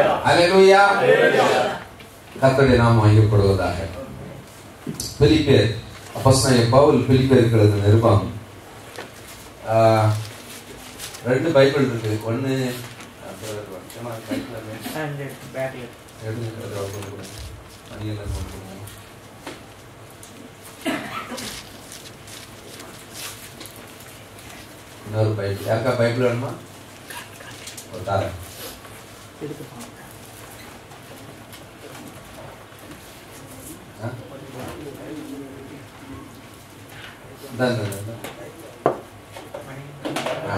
அல்லேலூயா கர்த்தருடைய நாமம் மகிமைப்படுவதாக பிலிப்பியர் அப்போஸ்தலனாகிய பவுல் பிலிப்பியருக்கு எழுதின நிருபம் ஆஹ், ரெண்டு பைபிள் இருக்கு ஒன்னு இன்னொரு பைபிள் யாருக்கா பைபிள் வேணுமா ஒரு தாரேன் ஆ? இந்தா, இந்தா, இந்தா, இந்தா. ஆ.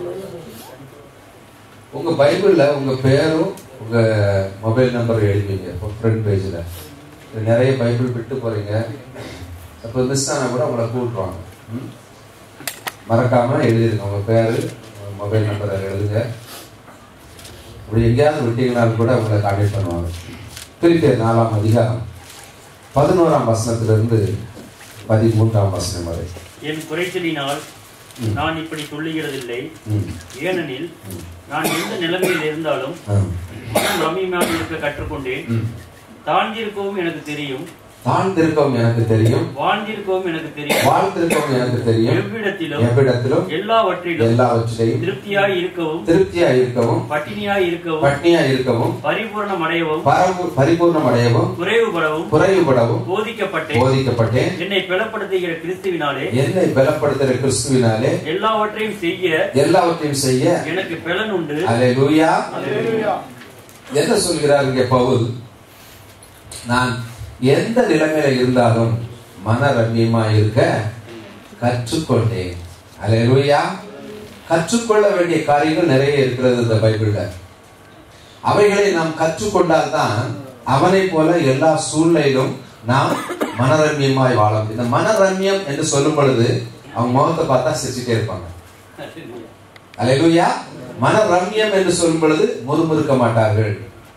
உங்க பைபிள்ல உங்க பேரும் உங்க மொபைல் நம்பர் எழுதிங்க ஃப்ரண்ட் பேஜ்ல நிறைய பைபிள் விட்டு போறீங்க அப்போ மிஸ் ஆனா கூட உங்களை கூப்பிட்டுருவாங்க ம்? மறக்காம எழுதிருங்க உங்க பேரு உங்க மொபைல் நம்பர் எழுதுங்க அப்படி எங்கேயாவது விட்டீங்கனாலும் கூட உங்களை கான்டாக்ட் பண்ணுவாங்க பிரிப்பேர் நாலாம் அதிகாரம் பதினோராம் வசனத்திலிருந்து பதிமூன்றாம் வசனம் வரை என் குறைச்சலினால் ம். நான் இப்படி சொல்லுகிறதில்லை ம். ஏனெனில் ம். நான் எந்த நிலைமையில் இருந்தாலும் ஆ. மனம் ரம்மியமாக இருக்க கற்றுக்கொண்டேன் ம். தாழ்ந்திருக்கவும் எனக்கு தெரியும் தாழ்ந்திருக்கவும் எனக்கு தெரியும் வாழ்ந்திருக்கவும் எனக்கு தெரியும் வாழ்ந்திருக்கவும் எனக்கு தெரியும் எவ்விடத்திலும் எவ்விடத்திலும் எல்லாவற்றிலும் எல்லாவற்றிலையும் திருப்தியாய் இருக்கவும் திருப்தியா இருக்கவும் பட்டினியாய் இருக்கவும் பட்னியா இருக்கவும் பரிபூர்ணம் அடையவும் பரபு- பரிபூர்ணம் அடையவும் குறைவுபடவும் குறைவுபடவும் போதிக்கப்பட்டேன் போதிக்கப்பட்டேன் என்னை பலப்படுத்துகிற கிறிஸ்துவினாலே என்னை பலப்படுத்துகிற கிறிஸ்துவினாலே எல்லாவற்றையும் செய்ய எல்லாவற்றையும் செய்ய எனக்கு பலன் உண்டு அல்லேலூயா என்ன சொல்கிறார் இங்கே பவுல் நான் எந்த நிலைமையில இருந்தாலும் மன ரம்யமா இருக்க கற்றுக்கொண்டேன் அல்லேலூயா கற்றுக்கொள்ள வேண்டிய காரியங்கள் நிறைய இருக்கிறது இந்த பைபிள்ல அவைகளை நாம் கற்றுக்கொண்டால்தான் அவனை போல எல்லா சூழ்நிலையிலும் நாம் மனரம்யமாய் வாழும் இந்த மனரம்யம் என்று சொல்லும் பொழுது அவங்க முகத்தை பார்த்தா சிரிச்சுட்டே இருப்பாங்க அல்லேலூயா மனரம்யம் என்று சொல்லும் பொழுது முறுமுறுக்க மாட்டார்கள்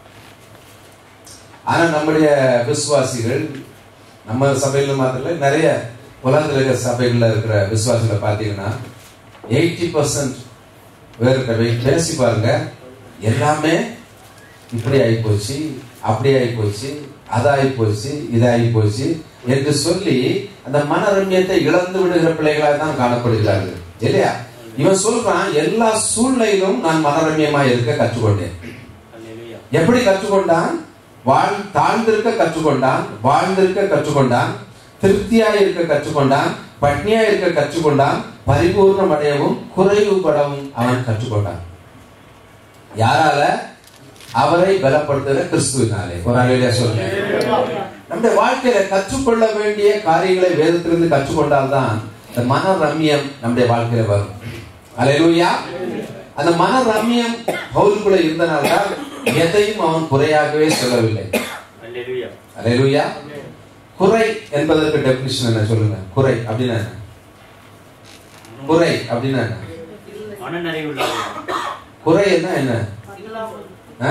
ஆனா நம்முடைய விசுவாசிகள் நம்ம சபையில மாத்திரம் இல்ல, நிறைய உலகத்தில் இருக்கிற சபைகள்ல இருக்கிற விசுவாசிகளை பார்த்தீங்கன்னா எயிட்டி பர்சன்ட் வேறு பேசி பாருங்க எல்லாமே இப்படி ஆகி போச்சு அப்படி ஆகி போச்சு அதாகி போச்சு இதாகி போச்சு என்று சொல்லி அந்த மனரம்யத்தை இழந்து விடுகிற பிள்ளைகளாக தான் காணப்படுகிறார்கள் இல்லையா இவன் சொல்றான் எல்லா சூழ்நிலையிலும் நான் மனரம்யமா இருக்க கற்றுக்கொண்டேன் அல்லேலூயா. எப்படி கற்றுக்கொண்டான் வாழ் தாழ்ந்திருக்க கற்றுக்கொண்டான் வாழ்ந்திருக்க கற்றுக்கொண்டான் திருப்தியாய் இருக்க கற்றுக்கொண்டான் பட்னியாய் இருக்க கற்றுக்கொண்டான் பரிபூர்ணம் அடையவும் குறைவுபடவும் அவன் கற்றுக்கொண்டான் யாரால அவரை பலப்படுத்துகிற கிறிஸ்துவினாலே ஒரு அலையில சொல்லுங்க நம்முடைய வாழ்க்கையில கற்றுக்கொள்ள வேண்டிய காரியங்களை வேதத்திலிருந்து கற்றுக்கொண்டால்தான் இந்த மன ரம்யம் நம்முடைய வாழ்க்கையில வரும் அலையிலூயா அந்த மன ரம்யம் பவுலுக்குள்ள இருந்தனால்தான் எதையும் அவன் குறையாகவே சொல்லவில்லை அல்லேலூயா. அலையிலூயா குறை என்பதற்கு டெபினிஷன் என்ன சொல்லுங்க குறை அப்படின்னா என்ன குறை அப்படின்னா என்ன மனநிறைவுள்ளவர்கள். குறை என்ன என்ன ஆ?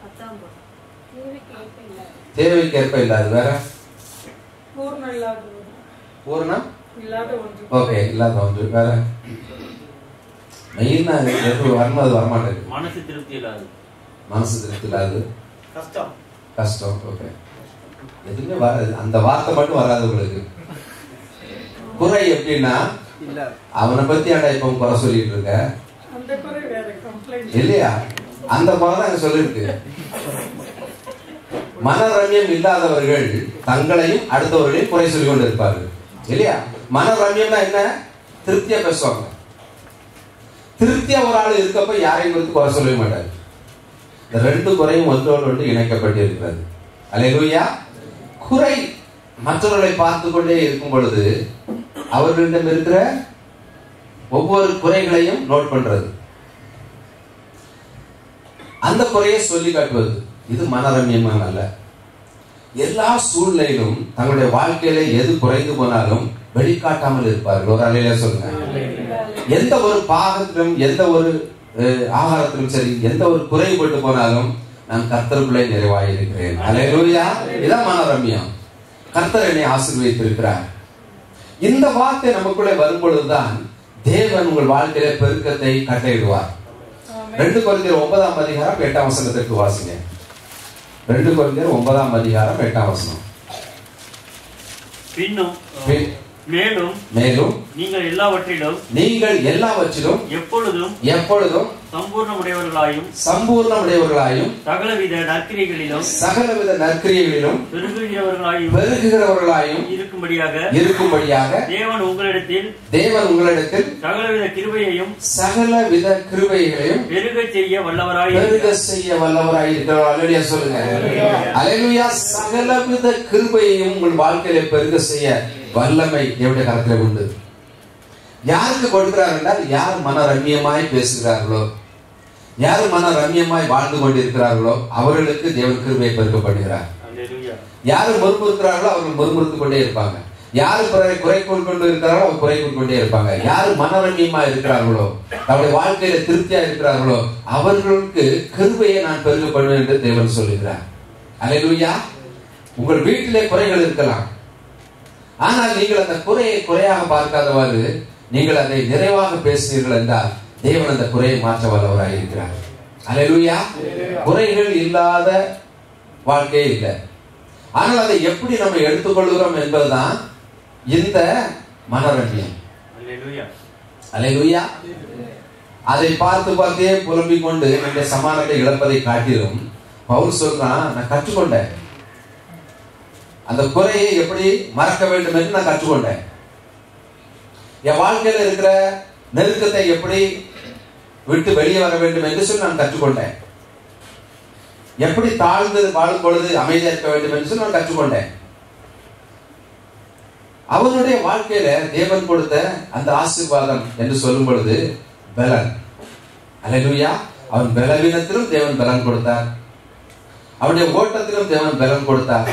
தேவைக்கேற்ப இல்லாது வேற பூர்ண இல்லாத பூர்ணம் இல்லாத ஒன்று ஓகே இல்லாத ஒன்று வேற மெயினா எது வரணும் அது வரமாட்டேங்குது மனசு திருப்தி இல்லாது மனசு திருப்தி இல்லாது கஷ்டம் கஷ்டம் ஓகே எதுவுமே வராது அந்த வார்த்தை மட்டும் வராது உங்களுக்கு குறை எப்படின்னா அவனை பத்தி ஆடா இப்ப குறை சொல்லிட்டு இருக்க அந்த குறை வேற கம்ப்ளைண்ட் இல்லையா அந்த குறை தான் அங்க சொல்லிருக்கு மனரம்யம் இல்லாதவர்கள் தங்களையும் அடுத்தவர்களையும் குறை சொல்லிக் கொண்டு இருப்பார்கள் இல்லையா மனரம்யம்னா என்ன திருப்தியா பேசுவாங்க திருப்தியா ஒரு ஆள் இருக்கப்ப யாரையும் குறித்து குறை சொல்லவே மாட்டார் இந்த ரெண்டு குறையும் ஒன்றோடு ஒன்று இணைக்கப்பட்டு இருக்கிறது அல்லேலூயா குறை மற்றவர்களை பார்த்து கொண்டே இருக்கும் பொழுது அவர்களிடம் இருக்கிற ஒவ்வொரு குறைகளையும் நோட் பண்றது அந்த குறையை சொல்லி காட்டுவது இது மனரம்யமான அல்ல எல்லா சூழ்நிலையிலும் தங்களுடைய வாழ்க்கையில எது குறைந்து போனாலும் வெளிக்காட்டாமல் இருப்பார்கள் ஒரு அலையில சொல்லுங்க எந்த ஒரு பாகத்திலும் எந்த ஒரு அஹ், ஆகாரத்திலும் சரி எந்த ஒரு குறைபட்டு போனாலும் நான் கர்த்தருக்குள்ளே நிறைவாக இருக்கிறேன் அலையிலூயா இதான் மனரம்யம் கர்த்தர் என்னை ஆசீர்வதித்திருக்கிறார் இந்த வார்த்தை நமக்குள்ளே வரும் பொழுதுதான் தேவன் உங்கள் வாழ்க்கையில பெருக்கத்தை கட்டளையிடுவார் ரெண்டு குழந்தையர் ஒன்பதாம் அதிகாரம் எட்டாம் வசனத்திற்கு வாசிங்க ரெண்டு குழந்தையர் ஒன்பதாம் அதிகாரம் எட்டாம் வசனம் பின்னும் பின்- மேலும் மேலும் நீங்கள் எல்லாவற்றிலும் நீங்கள் எல்லாவற்றிலும் எப்பொழுதும் எப்பொழுதும் சம்பூர்ணமுடையவர்களாயும் சம்பூர்ணமுடையவர்களாயும் சகலவித நற்கிரிகளிலும் சகலவித நற்கிரியைகளிலும் பெருகுகிறவர்களாயும் பெருகுகிறவர்களாயும் இருக்கும்படியாக இருக்கும்படியாக தேவன் உங்களிடத்தில் தேவன் உங்களிடத்தில் சகலவித கிருபையையும் சகலவித கிருபைகளையும் பெருகச் செய்ய வல்லவராய் பெருக செய்ய வல்லவராய் இருக்கிறார் அலையா சொல்லுங்க அலையா சகலவித கிருபையையும் உங்கள் வாழ்க்கையில பெருக செய்ய வல்லமை தேவனுடைய கரத்தில் உண்டு யாருக்கு கொடுக்கிறார் என்றால் யார் மன ரம்மியமாய் பேசுகிறார்களோ யார் மன ரம்மியமாய் வாழ்ந்து கொண்டிருக்கிறார்களோ அவர்களுக்கு தேவன் கிருபையை பெருக்கப்படுகிறார் அல்லேலூயா யாரு முறுமுறுக்கிறார்களோ அவர்கள் முறுமுறுத்து கொண்டே இருப்பாங்க யாரு பிறரை குறை கொண்டு இருக்கிறார்களோ அவங்க குறை கொண்டே இருப்பாங்க யாரு மனரம்யமா இருக்கிறார்களோ அவருடைய வாழ்க்கையில திருப்தியா இருக்கிறார்களோ அவர்களுக்கு கிருபையை நான் பெருக பண்ணுவேன் என்று தேவன் சொல்லுகிறார் அல்லேலூயா உங்கள் வீட்டிலே குறைகள் இருக்கலாம் ஆனால் நீங்கள் அந்த குறையை குறையாக பார்க்காதவாறு நீங்கள் அதை நிறைவாக பேசுவீர்கள் என்றால் தேவன் அந்த குறையை மாற்ற வல்லவராக இருக்கிறார் அல்லேலூயா குறைகள் இல்லாத வாழ்க்கையே இல்லை ஆனால் அதை எப்படி நம்ம எடுத்துக்கொள்கிறோம் என்பதுதான் இந்த மனரண்யம் அல்லேலூயா அல்லேலூயா அதை பார்த்து பார்த்தே புலம்பிக் கொண்டு நம்முடைய சமானத்தை இழப்பதை காட்டிலும் பவுல் சொல்றான் நான் கற்றுக்கொண்டேன் அந்த குறையை எப்படி மறக்க வேண்டும் என்று நான் கற்றுக்கொண்டேன் என் வாழ்க்கையில இருக்கிற நெருக்கத்தை எப்படி விட்டு வெளியே வர வேண்டும் என்று சொல்லி நான் கற்றுக்கொண்டேன் எப்படி தாழ்ந்து வாழும் பொழுது அமைதியா இருக்க வேண்டும் என்று சொல்லி நான் கற்றுக்கொண்டேன் அவனுடைய வாழ்க்கையில தேவன் கொடுத்த அந்த ஆசீர்வாதம் என்று சொல்லும் பொழுது பலன் அல்லேலூயா அவன் பலவீனத்திலும் தேவன் பலன் கொடுத்தார் அவனுடைய ஓட்டத்திலும் தேவன் பலன் கொடுத்தார்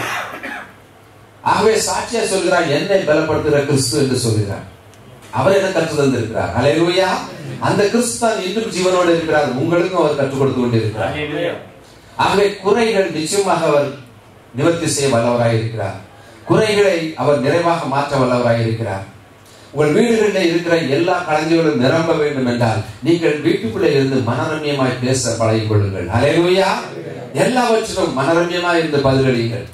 ஆகவே சாட்சியா சொல்கிறார் என்னை பலப்படுத்துகிற கிறிஸ்து என்று சொல்கிறார் அவர் என்ன கற்று தந்திருக்கிறார் அல்லேலூயா அந்த கிறிஸ்து தான் இன்றும் ஜீவனோடு இருக்கிறார் உங்களுக்கும் அவர் கற்றுக் கொடுத்து கொண்டிருக்கிறார் அல்லேலூயா ஆகவே குறைகள் நிச்சயமாக அவர் நிவர்த்தி செய்ய வல்லவராய் இருக்கிறார் குறைகளை அவர் நிறைவாக மாற்ற வல்லவராய் இருக்கிறார் உங்கள் வீடுகளில் இருக்கிற எல்லா களஞ்சிகளும் நிரம்ப வேண்டும் என்றால் நீங்கள் வீட்டுக்குள்ளே இருந்து மனரம்யமாய் பேச பழகிக் கொள்ளுங்கள் அலையலுயா எல்லாவற்றிலும் மனரம்யமாய் இருந்து பதிலளிங்கள்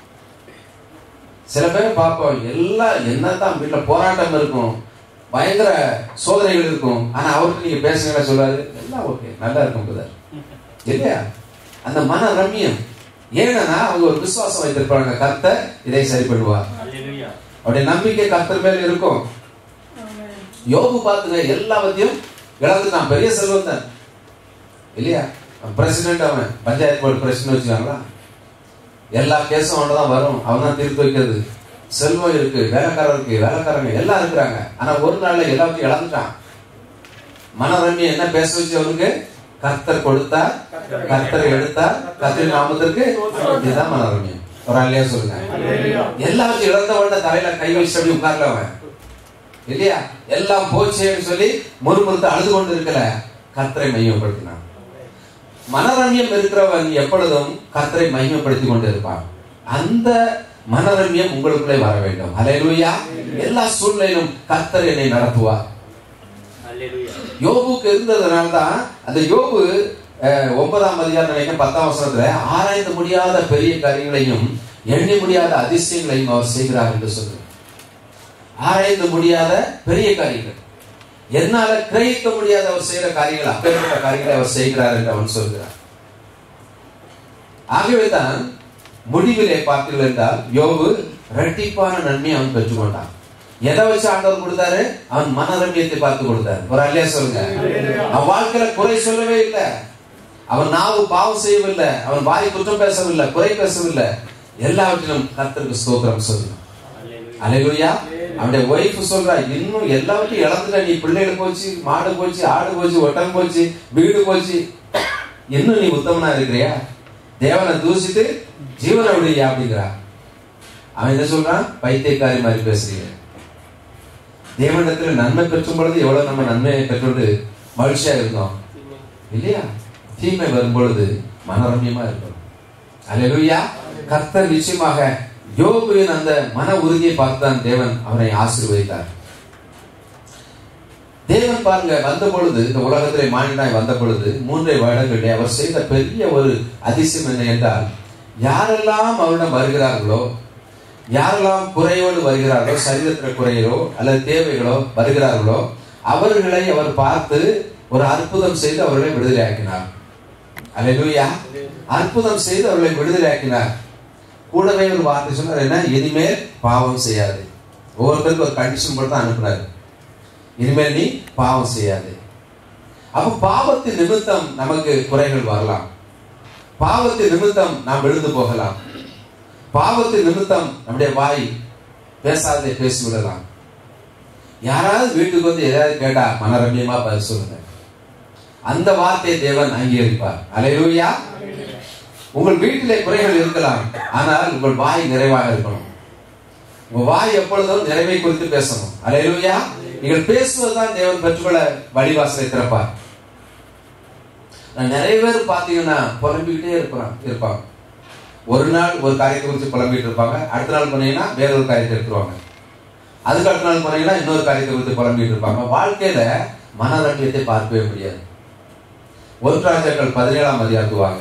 சில பேர் பார்ப்போம் எல்லாம் என்னதான் வீட்டுல போராட்டம் இருக்கும் பயங்கர சோதனைகள் இருக்கும் ஆனா அவருக்கு நீங்க பேசுங்க சொல்றாரு எல்லாம் ஓகே நல்லா இருக்கும் புதர் இல்லையா அந்த மன ரம்யம் ஏன்னா அவங்க ஒரு விசுவாசம் வைத்திருப்பாங்க கர்த்தர் இதை சரி பண்ணுவார் அல்லேலூயா அவருடைய நம்பிக்கை கர்த்தர் மேல இருக்கும் ஆமென். யோபு பார்த்துங்க எல்லாவற்றையும் இழந்துட்டான் பெரிய செல்வம் தான் இல்லையா பிரசிடென்ட் அவன் பஞ்சாயத்து போர்டு பிரசிடென்ட் வச்சுக்காங்களா எல்லா கேஸும் அவன் தான் வரும் அவன் தான் தீர்த்து வைக்கிறது செல்வம் இருக்கு வேலைக்காரர் இருக்கு வேலைக்காரங்க எல்லாம் இருக்கிறாங்க ஆனா ஒரு நாள்ல எல்லாத்தையும் இழந்துட்டான் மனரம்யம் என்ன பேச வச்சு அவனுக்கு கர்த்தர் கொடுத்தார் கர்த்தர் எடுத்தார் கர்த்தரின் நாமத்திற்கு இதுதான் மனரம்யம் ஒரு ஆள்லையா சொல்லுங்க எல்லாத்தையும் இழந்தவன தலையில கை வச்சு அப்படி உட்கார்ல அவன் இல்லையா எல்லாம் போச்சேன்னு சொல்லி முறுமுறுத்து அழுது கொண்டு இருக்கல கர்த்தரை மையப்படுத்தினான் மனரம்யம் இருக்கிறவன் எப்பொழுதும் கர்த்தரை மையப்படுத்தி கொண்டு இருப்பான் அந்த மனரம்யம் உங்களுக்குள்ளே வர வேண்டும் அலையலூயா எல்லா சூழ்நிலையிலும் கர்த்தர் என்னை நடத்துவார் அல்லேலூயா யோபுக்கு இருந்ததுனால தான் அந்த யோபு அஹ், ஒன்பதாம் அதிகாரம் நினைக்கிறேன் பத்தாம் வசனத்துல ஆராய்ந்து முடியாத பெரிய காரியங்களையும் எண்ணி முடியாத அதிசயங்களையும் அவர் செய்கிறார் என்று சொல்றார் ஆராய்ந்து முடியாத பெரிய காரியங்கள் என்னால கிரகிக்க முடியாத அவர் செய்கிற காரியங்கள் அப்பேற்பட்ட காரியங்களை அவர் செய்கிறார் என்று அவன் சொல்கிறார் ஆகவே தான் முடிவிலே பார்த்தீர்கள் என்றால் யோபு இரட்டிப்பான நன்மையை அவன் பெற்றுக்கொண்டான் எதை வச்சு ஆண்டவர் கொடுத்தாரு அவன் மனரம்யத்தை பார்த்து கொடுத்தாரு ஒரு அல்லையா சொல்லுங்க அவன் வாழ்க்கையில குறை சொல்லவே இல்லை அவன் நாவு பாவம் செய்யவில்லை அவன் வாய் குற்றம் பேசவில்லை குறை பேசவில்லை எல்லாவற்றிலும் கர்த்தருக்கு ஸ்தோத்திரம் சொல்லணும் அல்லேலூயா அலையா அவனுடைய ஒய்ஃப் சொல்றா இன்னும் எல்லாவற்றையும் இழந்துட்ட நீ பிள்ளைகள் போச்சு மாடு போச்சு ஆடு போச்சு ஒட்டம் போச்சு வீடு போச்சு இன்னும் நீ உத்தமனா இருக்கிறியா தேவனை தூசிட்டு ஜீவனை விடுறியா அப்படிங்கிறா அவன் என்ன சொல்றான் பைத்தியக்காரி மாதிரி பேசுறீங்க தேவனிடத்துல நன்மை பெற்றும் பொழுது எவ்வளவு நம்ம நன்மையை பெற்றோடு மகிழ்ச்சியா இருந்தோம் இல்லையா தீமை வரும்பொழுது மனரம்யமா இருக்கணும் அல்லேலூயா கர்த்தர் நிச்சயமாக யோபுவின் அந்த மன உறுதியை பார்த்துதான் தேவன் அவனை ஆசீர்வதித்தார் தேவன் பாருங்க வந்த பொழுது இந்த உலகத்திலே மானிடாய் வந்த பொழுது மூன்றை வருடங்களிலே அவர் செய்த பெரிய ஒரு அதிசயம் என்ன என்றால் யாரெல்லாம் அவரிடம் வருகிறார்களோ யாரெல்லாம் குறையோடு வருகிறார்களோ சரீரத்தில் குறைகளோ அல்லது தேவைகளோ வருகிறார்களோ அவர்களை அவர் பார்த்து ஒரு அற்புதம் செய்து அவர்களை விடுதலையாக்கினார் அல்லேலூயா அற்புதம் செய்து அவர்களை விடுதலையாக்கினார் கூடவே ஒரு வார்த்தை சொன்னார் என்ன இனிமேல் பாவம் செய்யாது ஒவ்வொருத்தருக்கும் ஒரு கண்டிஷன் போட்டு தான் அனுப்புனாரு இனிமேல் நீ பாவம் செய்யாது அப்ப பாவத்தின் நிமித்தம் நமக்கு குறைகள் வரலாம் பாவத்தின் நிமித்தம் நாம் விழுந்து போகலாம் பாவத்தின் நிமித்தம் நம்முடைய வாய் பேசாததை பேசிவிடலாம் யாராவது வீட்டுக்கு வந்து ஏதாவது கேட்டா மனரம்யமா பதில் சொல்லுங்க அந்த வார்த்தையை தேவன் அங்கீகரிப்பார் அலையூயா உங்கள் வீட்டிலே குறைகள் இருக்கலாம் ஆனால் உங்கள் வாய் நிறைவாக இருக்கணும் உங்க வாய் எப்பொழுதும் நிறைவை குறித்து பேசணும் அலையூயா நீங்கள் பேசுவதுதான் தேவன் பெற்றுக்கொள்ள வழிவாசலை திறப்பார் நான் நிறைய பேர் பாத்தீங்கன்னா புலம்பிக்கிட்டே இருப்பான் இருப்பாங்க ஒரு நாள் ஒரு காரியத்தை குறித்து புலம்பிட்டு இருப்பாங்க அடுத்த நாள் போனீங்கன்னா வேற ஒரு காரியத்தை எடுத்துருவாங்க அதுக்கு அடுத்த நாள் போனீங்கன்னா இன்னொரு காரியத்தை குறித்து புலம்பிட்டு இருப்பாங்க வாழ்க்கையில மனரண்யத்தை பார்க்கவே முடியாது ஒன்றாஜர்கள் பதினேழாம் அதிகாரத்துக்கு வாங்க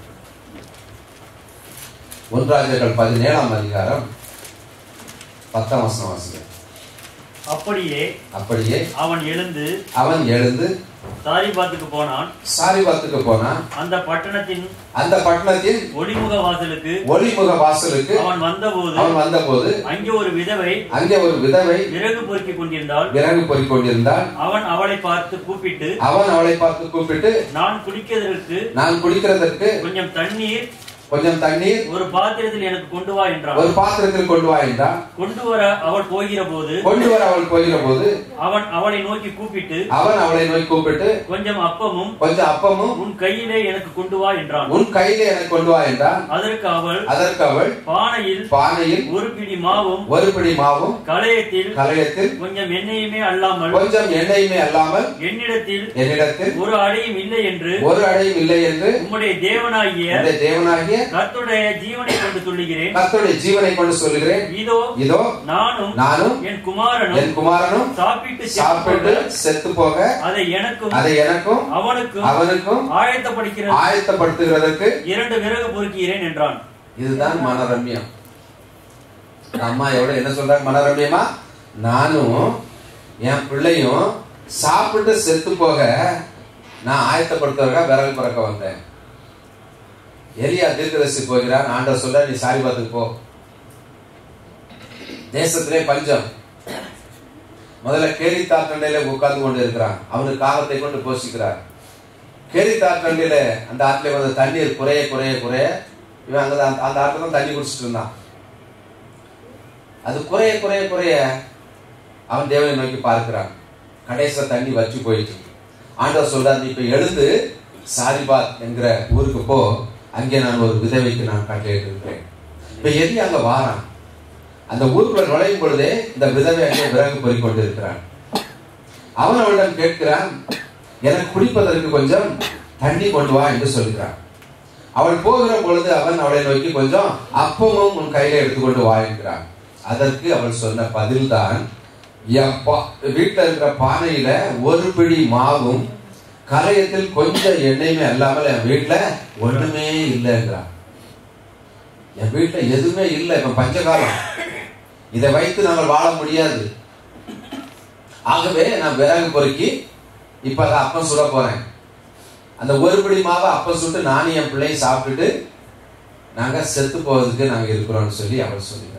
ஒன்றாஜர்கள் பதினேழாம் அதிகாரம் பத்தாம் வசனம் வாசிங்க அப்படியே அப்படியே அவன் எழுந்து அவன் எழுந்து சாரிபாத்துக்கு போனான் சாரிபாத்துக்கு போனான் அந்த பட்டணத்தின் அந்த பட்டணத்தின் ஒளிமுக வாசலுக்கு ஒளிமுக வாசலுக்கு அவன் வந்தபோது அவன் வந்தபோது அங்கே ஒரு விதவை அங்கே ஒரு விதவை விறகு பொறுக்கிக் கொண்டிருந்தாள் விறகு பொறிக் கொண்டிருந்தாள் அவன் அவளை பார்த்து கூப்பிட்டு அவன் அவளை பார்த்து கூப்பிட்டு நான் குடிக்கிறதற்கு நான் குடிக்கிறதற்கு கொஞ்சம் தண்ணீர் கொஞ்சம் தண்ணீர் ஒரு பாத்திரத்தில் எனக்கு கொண்டு வா என்றான் ஒரு பாத்திரத்தில் கொண்டு வா என்றான் கொண்டு வர அவள் போகிற போது கொண்டு வர அவள் போகிற போது அவன் அவளை நோக்கி கூப்பிட்டு அவன் அவளை நோய் கூப்பிட்டு கொஞ்சம் அப்பமும் கொஞ்சம் அப்பமும் உன் கையிலே எனக்கு கொண்டு வா என்றான் உன் கையிலே எனக்கு கொண்டு வா என்றான் அதற்கு அவள் அதற்கு அவள் பானையில் பானையில் ஒரு பிடி மாவும் ஒரு பிடி மாவும் களையத்தில் கலையத்தில் கொஞ்சம் எண்ணெயுமே அல்லாமல் கொஞ்சம் எண்ணெயுமே அல்லாமல் என்னிடத்தில் என்னிடத்தில் ஒரு அடையும் இல்லை என்று ஒரு அடையும் இல்லை என்று உம்முடைய தேவனாகிய உன்னுடைய தேவனாகிய கர்த்தருடைய ஜீவனை கொண்டு சொல்லுகிறேன் கர்த்தருடைய ஜீவனை கொண்டு சொல்லுகிறேன் இதோ இதோ நானும் நானும் என் குமாரனும் என் குமாரனும் சாப்பிட்டு சாப்பிட்டு செத்து செத்து போக அதை எனக்கும் அதை எனக்கும் அவனுக்கும் அவனுக்கும் ஆயத்தப்படுகிறது ஆயத்தப்படுத்துகிறதற்கு இரண்டு விறகு பொறுக்கிறேன் என்றான் இதுதான் மனரம்யம் அம்மா எவ்வளவு என்ன சொல்றாங்க மனரம்யமா நானும் என் பிள்ளையும் சாப்பிட்டு செத்து போக நான் ஆயத்தப்படுத்துவதற்காக விறகு பிறக்க வந்தேன் எலியா தீர்க்கதரிசி போகிறான் ஆண்டவர் சொல்ற நீ சாரிபாத்துக்கு போ தேசத்திலே பஞ்சம் முதல்ல கேரித்தாக்கண்டையில உட்கார்ந்து கொண்டு இருக்கிறான் அவனுக்கு காகத்தை கொண்டு போஷிக்கிறார் கேரித்தாக்கண்டையில அந்த ஆற்றில வந்த தண்ணீர் குறைய குறைய குறைய இவன் அங்க அந்த அந்த ஆற்றில தான் தண்ணி குடிச்சிட்டு இருந்தான் அது குறைய குறைய குறைய அவன் தேவனை நோக்கி பார்க்கிறான் கடைசியில தண்ணி வற்றி போயிட்டு ஆண்டவர் சொல்றாரு நீ இப்ப எழுந்து சாரிபாத் என்கிற ஊருக்கு போ அங்கே நான் ஒரு விதவைக்கு நான் கட்டளையிட்டு இருக்கிறேன் இப்ப எதி அங்க வாரான் அந்த ஊருக்குள்ள நுழையும் பொழுதே இந்த விதவை அங்கே விறகு பொறிக் கொண்டிருக்கிறான் அவன் அவளிடம் கேட்கிறான் எனக்கு குடிப்பதற்கு கொஞ்சம் தண்ணி கொண்டு வா என்று சொல்கிறான் அவள் போகிற பொழுது அவன் அவளை நோக்கி கொஞ்சம் அப்பமும் உன் கையில எடுத்துக்கொண்டு வா என்கிறான் அதற்கு அவள் சொன்ன பதில்தான் என் பா- வீட்டுல இருக்கிற பானையில ஒரு பிடி மாவும் கலையத்தில் கொஞ்சம் எண்ணெயுமே அல்லாமல் என் வீட்டுல ஒண்ணுமே இல்லைங்கிறான் என் வீட்டுல எதுவுமே இல்லை இப்ப பஞ்சகாலம் இதை வைத்து நாங்கள் வாழ முடியாது ஆகவே நான் விறகு பொறுக்கி இப்ப அதை அப்பம் சுட போறேன் அந்த ஒரு பிடி மாவை அப்பம் சுட்டு நானும் என் பிள்ளையும் சாப்பிட்டுட்டு நாங்க செத்து போவதுக்கு நாங்க இருக்கிறோம்னு சொல்லி அவள் சொல்லுகிறார்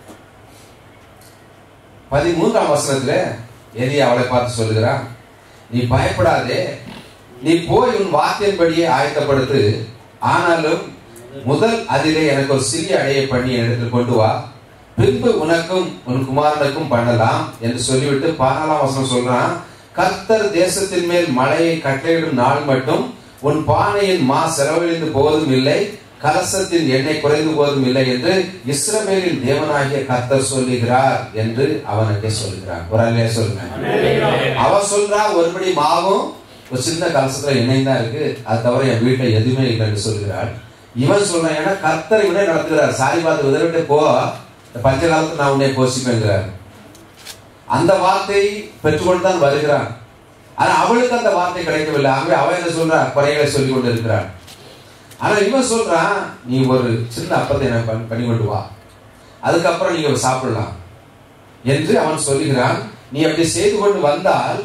பதிமூன்றாம் வசனத்துல எலி அவளை பார்த்து சொல்லுகிறான் நீ பயப்படாதே நீ போய் உன் வார்த்தையின்படியே ஆயத்தப்படுத்து ஆனாலும் முதல் அதிலே எனக்கு ஒரு சிறிய அடையை பண்ணி என்னிடத்தில் கொண்டு வா பின்பு உனக்கும் உன் குமாரனுக்கும் பண்ணலாம் என்று சொல்லிவிட்டு பதினாலாம் வசனம் சொல்றான் கர்த்தர் தேசத்தின் மேல் மழையை கட்டளையிடும் நாள் மட்டும் உன் பானையின் மா செலவழிந்து போவதும் இல்லை கலசத்தின் எண்ணெய் குறைந்து போவதும் இல்லை என்று இஸ்ரவேலின் தேவனாகிய கர்த்தர் சொல்லுகிறார் என்று அவன் அங்கே சொல்லுகிறான் ஒரு அல்லையா சொல்லுங்க அவ சொல்றா ஒருபடி மாவும் ஒரு சின்ன கலசத்துல எண்ணெய் தான் இருக்கு அது தவிர என் வீட்டுல எதுவுமே இல்லைன்னு சொல்கிறாள் இவன் சொல்றான் ஏன்னா கர்த்தரை விட நடத்துகிறார் சாரி பார்த்து உதவிட்டு போ இந்த பஞ்ச காலத்துல நான் உன்னை போஷிப்பேங்கிறார் அந்த வார்த்தை பெற்றுக்கொண்டு தான் வருகிறான் ஆனா அவளுக்கு அந்த வார்த்தை கிடைக்கவில்லை ஆகவே அவன் என்ன சொல்றா குறைகளை சொல்லிக் கொண்டு இருக்கிறான் ஆனா இவன் சொல்றான் நீ ஒரு சின்ன அப்பத்தை எனக்கு பண்ணி- பண்ணி கொண்டு வா அதுக்கப்புறம் நீங்க சாப்பிடலாம் என்று அவன் சொல்லுகிறான் நீ அப்படி செய்து கொண்டு வந்தால்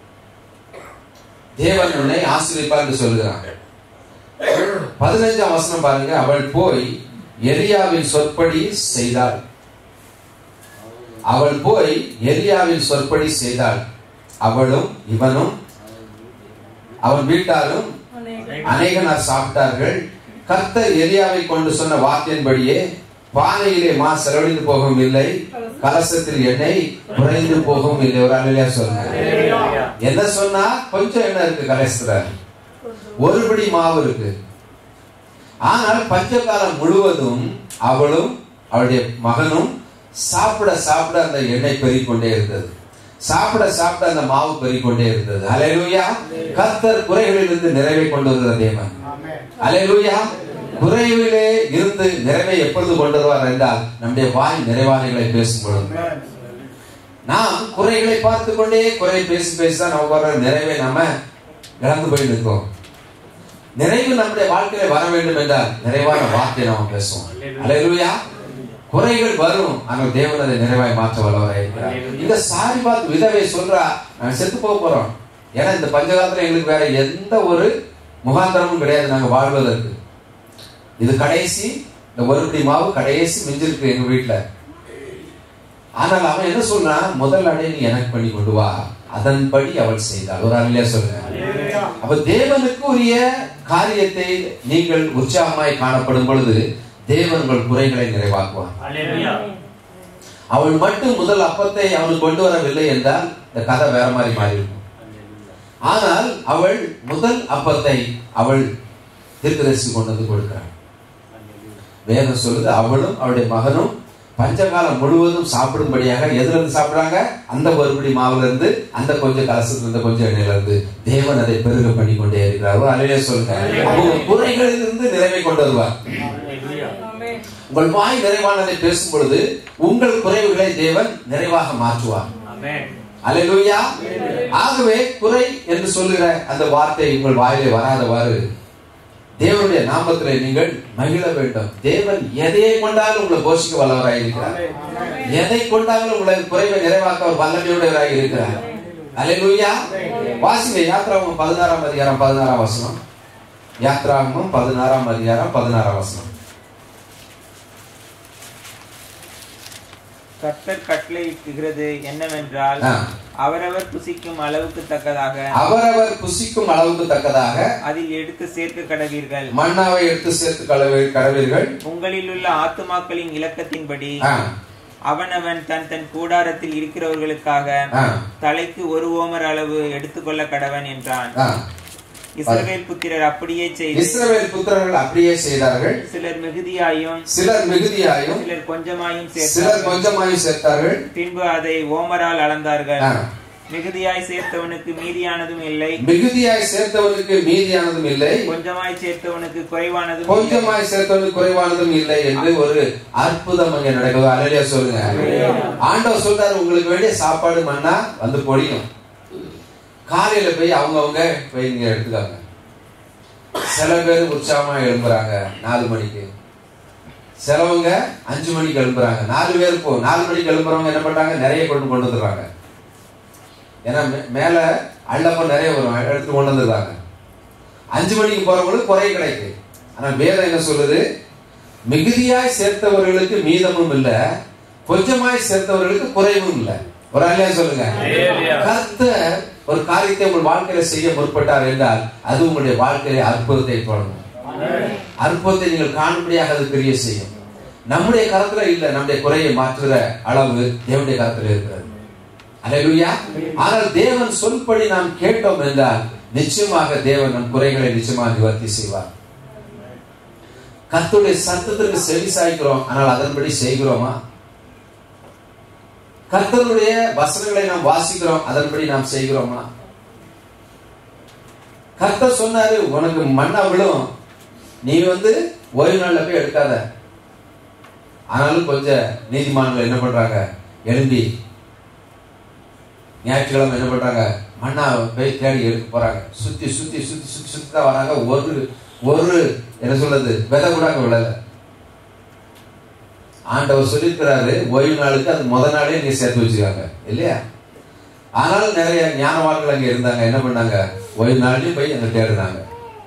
தேவன் உன்னை ஆசிரியப்பார் என்று சொல்லுகிறான் பதினஞ்சாம் வசனம் பாருங்க அவள் போய் எரியாவின் சொற்படி செய்தாள் அவள் போய் எரியாவின் சொற்படி செய்தாள் அவளும் இவனும் அவன் வீட்டாரும் அநேக அநேகனார் சாப்பிட்டார்கள் கர்த்தர் எலியாவை கொண்டு சொன்ன வார்த்தையின்படியே பானையிலே மா செலவழிந்து போகவும் இல்லை கலசத்தில் எண்ணெய் குறைந்து போகவும் இல்லை ஒரு அலையா சொல்லுங்க என்ன சொன்னா கொஞ்சம் எண்ணெய் இருக்கு கலசத்துல ஒருபடி மாவு இருக்கு ஆனால் பஞ்சகாலம் முழுவதும் அவளும் அவளுடைய மகனும் சாப்பிட சாப்பிட அந்த எண்ணெய் பெருகிக்கொண்டே இருந்தது சாப்பிட சாப்பிட அந்த மாவு பெருகிக்கொண்டே இருந்தது அலையலூயா கர்த்தர் குறைகளிலிருந்து நிறைவை கொண்டு வருகிற தேவன் அலையலூயா குறைவிலே இருந்து நிறைவை எப்பொழுது கொண்டு வருவார் என்றால் நம்முடைய வாய் நிறைவானைகளை பேசும் பொழுது நாம் குறைகளை பார்த்து கொண்டே குறை பேசி பேசி தான் நம்ம வர நிறைவை நாம இழந்து போய் நிற்கிறோம் நிறைவு நம்முடைய வாழ்க்கையில வர வேண்டும் என்றால் நிறைவான வார்த்தையை நாம பேசுவோம் அல்லேலூயா குறைகள் வரும் ஆனால் தேவன் அதை நிறைவாய் மாற்ற வல்லவராய் இருக்கிறார் இந்த சாரி பார்த்து விதவை சொல்றா நான் செத்து போக போறோம் ஏன்னா இந்த பஞ்சகாலத்துல எங்களுக்கு வேற எந்த ஒரு முகாந்திரமும் கிடையாது நாங்க வாழ்வதற்கு இது கடைசி இந்த ஒருபடி மாவு கடைசி மிஞ்சிருக்கு எங்க வீட்டுல ஆனால் அவன் என்ன சொல்றான் முதல் அடை நீ எனக்கு பண்ணி கொண்டு வா அதன்படி அவள் செய்தாள் ஒரு அருமையா சொல்லுங்க அப்ப தேவனுக்கு உரிய காரியத்தை நீங்கள் உற்சாகமாய் காணப்படும் பொழுது தேவன் உங்கள் குறைகளை நிறைவாக்குவார் அல்லேலூயா அவள் மட்டும் முதல் அப்பத்தை அவனுக்கு கொண்டு வரவில்லை என்றால் இந்த கதை வேற மாதிரி மாறி இருக்கும் ஆனால் அவள் முதல் அப்பத்தை அவள் தீர்க்கதரிசி கொண்டு வந்து கொடுக்கிறாள் வேதம் சொல்லுது அவளும் அவளுடைய மகனும் பஞ்சகாலம் முழுவதும் சாப்பிடும்படியாக எதுல இருந்து சாப்பிடுறாங்க அந்த ஒருபடி மாவுல இருந்து அந்த கொஞ்சம் கலசத்துல இருந்து கொஞ்சம் எண்ணெயில இருந்து தேவன் அதை பெருக பண்ணி கொண்டே இருக்கிறார் அலையே சொல்லுங்க அவங்க குறைகளில் இருந்து நிறைவை கொண்டு வருவார் அல்லேலூயா ஆமென். உங்கள் வாய் நிறைவானதை பேசும் பொழுது உங்கள் குறைவுகளை தேவன் நிறைவாக மாற்றுவார் ஆமென் அல்லேலூயா ஆகவே குறை என்று சொல்லுகிற அந்த வார்த்தை உங்கள் வாயிலே வராதவாறு தேவனுடைய நாமத்திலே நீங்கள் மகிழ வேண்டும் தேவன் எதையை கொண்டாலும் உங்களை போஷிக்க வல்லவராய் இருக்கிறார் எதை கொண்டாலும் உங்களை குறைவை நிறைவாக்க அவர் வல்லமையுடையவராய் இருக்கிறார் அல்லேலூயா வாசிங்க யாத்ராகமம் பதினாறாம் அதிகாரம் பதினாறாம் வசனம் யாத்ராகமம் பதினாறாம் அதிகாரம் பதினாறாம் வசனம் கர்த்தர் கட்டளையிடுகிறது என்னவென்றால் ஆ. அவரவர் புசிக்கும் அளவுக்கு தக்கதாக அவரவர் புசிக்கும் அளவுக்கு தக்கதாக அதில் எடுத்து சேர்க்க கடவீர்கள் மன்னாவை எடுத்து சேர்த்து கலவை கடவீர்கள் உங்களிலுள்ள ஆத்துமாக்களின் இலக்கத்தின்படி ஆ, அவனவன் தன் தன் கூடாரத்தில் இருக்கிறவர்களுக்காக ஆ, தலைக்கு ஒரு ஓமர் அளவு எடுத்துக்கொள்ள கடவன் என்றான் ஆ. இஸ்ரவேல் புத்திரர் அப்படியே செய்து இஸ்ரவேல் புத்திரர்கள் அப்படியே செய்தார்கள் சிலர் மிகுதியாயும் சிலர் மிகுதியாயும் சிலர் கொஞ்சமாயும் சிலர் சேர்த்தார்கள் கொஞ்சமாயும் சேர்த்தார்கள் பின்பு அதை ஓமரால் அளந்தார்கள் ஆ. மிகுதியாய் சேர்த்தவனுக்கு மீதியானதும் இல்லை மிகுதியாய் சேர்த்தவனுக்கு மீதியானதும் இல்லை கொஞ்சமாய் சேர்த்தவனுக்கு குறைவானதும் இல்லை. கொஞ்சமாய் சேர்த்தவனுக்கு குறைவானதும் இல்லை என்று ஒரு அற்புதம் அங்க நடக்குது அலையா சொல்லுங்க ஆண்டவர் சொல்றாரு உங்களுக்கு வேண்டிய சாப்பாடு மண்ணா வந்து பொழியும் காலையில போய் அவங்கவங்க போய் இங்க எடுத்துக்காங்க சில பேர் உற்சாகமா எழும்புறாங்க நாலு மணிக்கு சிலவங்க அஞ்சு மணிக்கு எழும்புறாங்க நாலு பேர் போ நாலு மணிக்கு எழும்புறவங்க என்ன பண்றாங்க நிறைய கொண்டு கொண்டு வந்துடுறாங்க ஏன்னா மே- மேல அள்ளப்ப நிறைய வரும் எடுத்து கொண்டு வந்துடுறாங்க அஞ்சு மணிக்கு போறவங்களுக்கு குறை கிடைக்கு ஆனா வேதம் என்ன சொல்லுது மிகுதியாய் சேர்த்தவர்களுக்கு மீதமும் இல்ல கொஞ்சமாய் சேர்த்தவர்களுக்கு குறைவும் இல்ல ஒரு அழியா சொல்லுங்க Hallelujah. கர்த்தர் ஒரு காரியத்தை உங்கள் வாழ்க்கையில செய்ய முற்பட்டார் என்றால் அது உங்களுடைய வாழ்க்கையில அற்புதத்தை தொடங்கும் அற்புதத்தை நீங்கள் காணும்படியாக அது பெரிய செய்யும் நம்முடைய கரத்துல இல்ல நம்முடைய குறையை மாற்றுகிற அளவு தேவனுடைய கரத்துல இருக்கிறது அல்லேலூயா ஆனால் தேவன் சொல்படி நாம் கேட்டோம் என்றால் நிச்சயமாக தேவன் நம் குறைகளை நிச்சயமாக நிவர்த்தி செய்வார் கர்த்தருடைய சத்தத்திற்கு செவி சாய்க்கிறோம் ஆனால் அதன்படி செய்கிறோமா கர்த்தருடைய வசனங்களை நாம் வாசிக்கிறோம் அதன்படி நாம் செய்கிறோமா கர்த்தர் சொன்னாரு உனக்கு மண்ணா விழும் நீ வந்து ஓய்வு நாள்ல போய் எடுக்காத ஆனாலும் கொஞ்சம் நீதிமான்கள் என்ன பண்றாங்க எழும்பி ஞாயிற்றுக்கிழமை என்ன பண்றாங்க மண்ணா போய் தேடி எடுக்க போறாங்க சுத்தி சுத்தி சுத்தி சுத்தி சுத்தி தான் வராங்க ஒரு ஒரு என்ன சொல்றது விதை கூட அங்க விழல ஆண்டவர் சொல்லியிருக்கிறாரு ஓய்வு நாளுக்கு அது முத நாளே நீ சேர்த்து வச்சுக்காங்க இல்லையா ஆனாலும் நிறைய ஞானவான்கள் அங்க இருந்தாங்க என்ன பண்ணாங்க ஓய்வு நாள்லயும் போய் அங்க தேடுனாங்க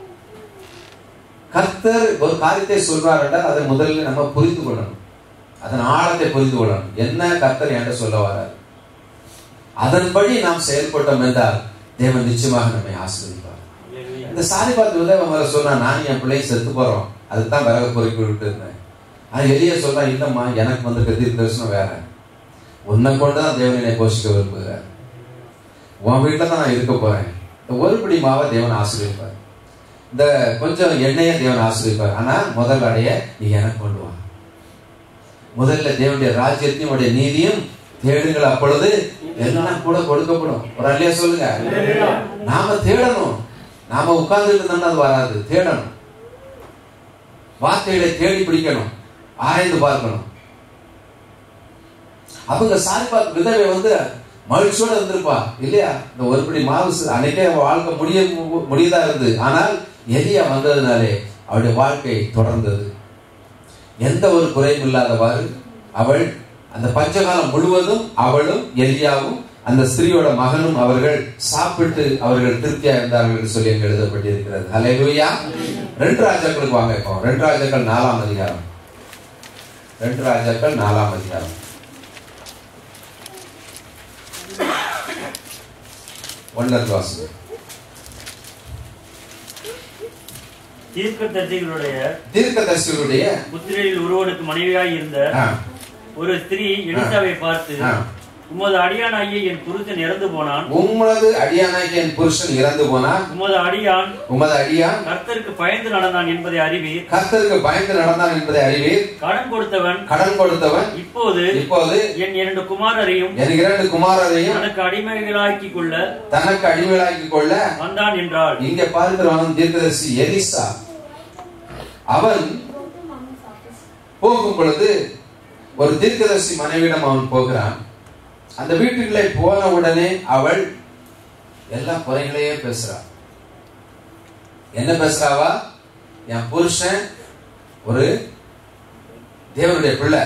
கர்த்தர் ஒரு காரியத்தை சொல்றார் என்றால் அதை முதலில் நம்ம புரிந்து கொள்ளணும் அதன் ஆழத்தை புரிந்து கொள்ளணும் என்ன கர்த்தர் என்கிட்ட சொல்ல வரார் அதன்படி நாம் செயல்பட்டோம் என்றால் தேவன் நிச்சயமாக நம்மை ஆசீர்வதிப்பார் இந்த சாரி பார்த்து உதவ மேல சொன்னா நான் என் பிள்ளையும் செத்து போறோம் அதுதான் விறகு பொறுக்கி விட்டு இருந்தேன் ஆனா எளிய சொல்றா இல்லம்மா எனக்கு வந்து தீர்க்க தரிசனம் வேற உன்னை கொண்டுதான் தேவன் என்னை போஷிக்க விரும்புகிறார் உன் வீட்டுல தான் நான் இருக்க போறேன் இந்த ஒரு பிடி மாவை தேவன் ஆசீர்வதிப்பார் இந்த கொஞ்சம் எண்ணெயை தேவன் ஆசீர்வதிப்பார் ஆனா முதல் அடைய நீ எனக்கு கொண்டு வா முதல்ல தேவனுடைய ராஜ்யத்தையும் உடைய நீதியும் தேடுங்கள் அப்பொழுது எல்லாம் கூட கொடுக்கப்படும் ஒரு அல்லையா சொல்லுங்க நாம தேடணும் நாம உட்கார்ந்து இருந்தோம்னா அது வராது தேடணும் வார்த்தைகளை தேடி பிடிக்கணும் ஆராய்ந்து பார்க்கணும் அவங்க சாரிபாத் விதவை வந்து மகிழ்ச்சியோட இருந்திருப்பா இல்லையா இந்த ஒருபடி மாவு சு- அன்னைக்கே அவ வாழ்க்கை முடிய முடியதா இருந்தது ஆனால் எலியா வந்ததுனாலே அவளுடைய வாழ்க்கை தொடர்ந்தது எந்த ஒரு குறையும் இல்லாதவாறு அவள் அந்த பஞ்சகாலம் முழுவதும் அவளும் எலியாவும் அந்த ஸ்திரீயோட மகனும் அவர்கள் சாப்பிட்டு அவர்கள் திருப்தியா இருந்தார்கள் என்று சொல்லி அங்கு எழுதப்பட்டிருக்கிறது ஹalleluya ரெண்டு ராஜாக்களுக்கு வாங்க இப்போ ரெண்டு ராஜாக்கள் நாலாம் அதிகாரம் ரெண்டு ராஜாக்கள் நாலாம் அதிகாரம் ஒன்னர் வாசகம் தீர்க்கதரிசிகளுடைய தீர்க்கதரிசிகளுடைய புத்திரில் ஒருவனுக்கு மனைவியாய் இருந்த ஆ, ஒரு ஸ்திரீ எலிசாவை பார்த்து ஆ. உமது அடியானாகிய என் புருஷன் இறந்து போனான் உம்மது அடியானாகிய என் புருஷன் இறந்து போனான் உமது அடியான் உமது அடியான் கர்த்தருக்கு பயந்து நடந்தான் என்பதை அறிவீர் கர்த்தருக்கு பயந்து நடந்தான் என்பதை அறிவீர் கடன் கொடுத்தவன் கடன் கொடுத்தவன் இப்போது இப்போது என் இரண்டு குமாரரையும் என் இரண்டு குமாரரையும் தனக்கு அடிமைகளாக்கிக் கொள்ள தனக்கு அடிமையாக்கி கொள்ள வந்தான் என்றாள் இங்க பார்க்கிறவன் தீர்க்கதரிசி எலிசா அவன் போகும் பொழுது ஒரு தீர்க்கதரிசி மனைவியிடம் அவன் போகிறான் அந்த வீட்டுக்குள்ளே போன உடனே அவள் எல்லா குறைகளையே பேசுறா என்ன பேசுறாவா என் புருஷன் ஒரு தேவனுடைய பிள்ளை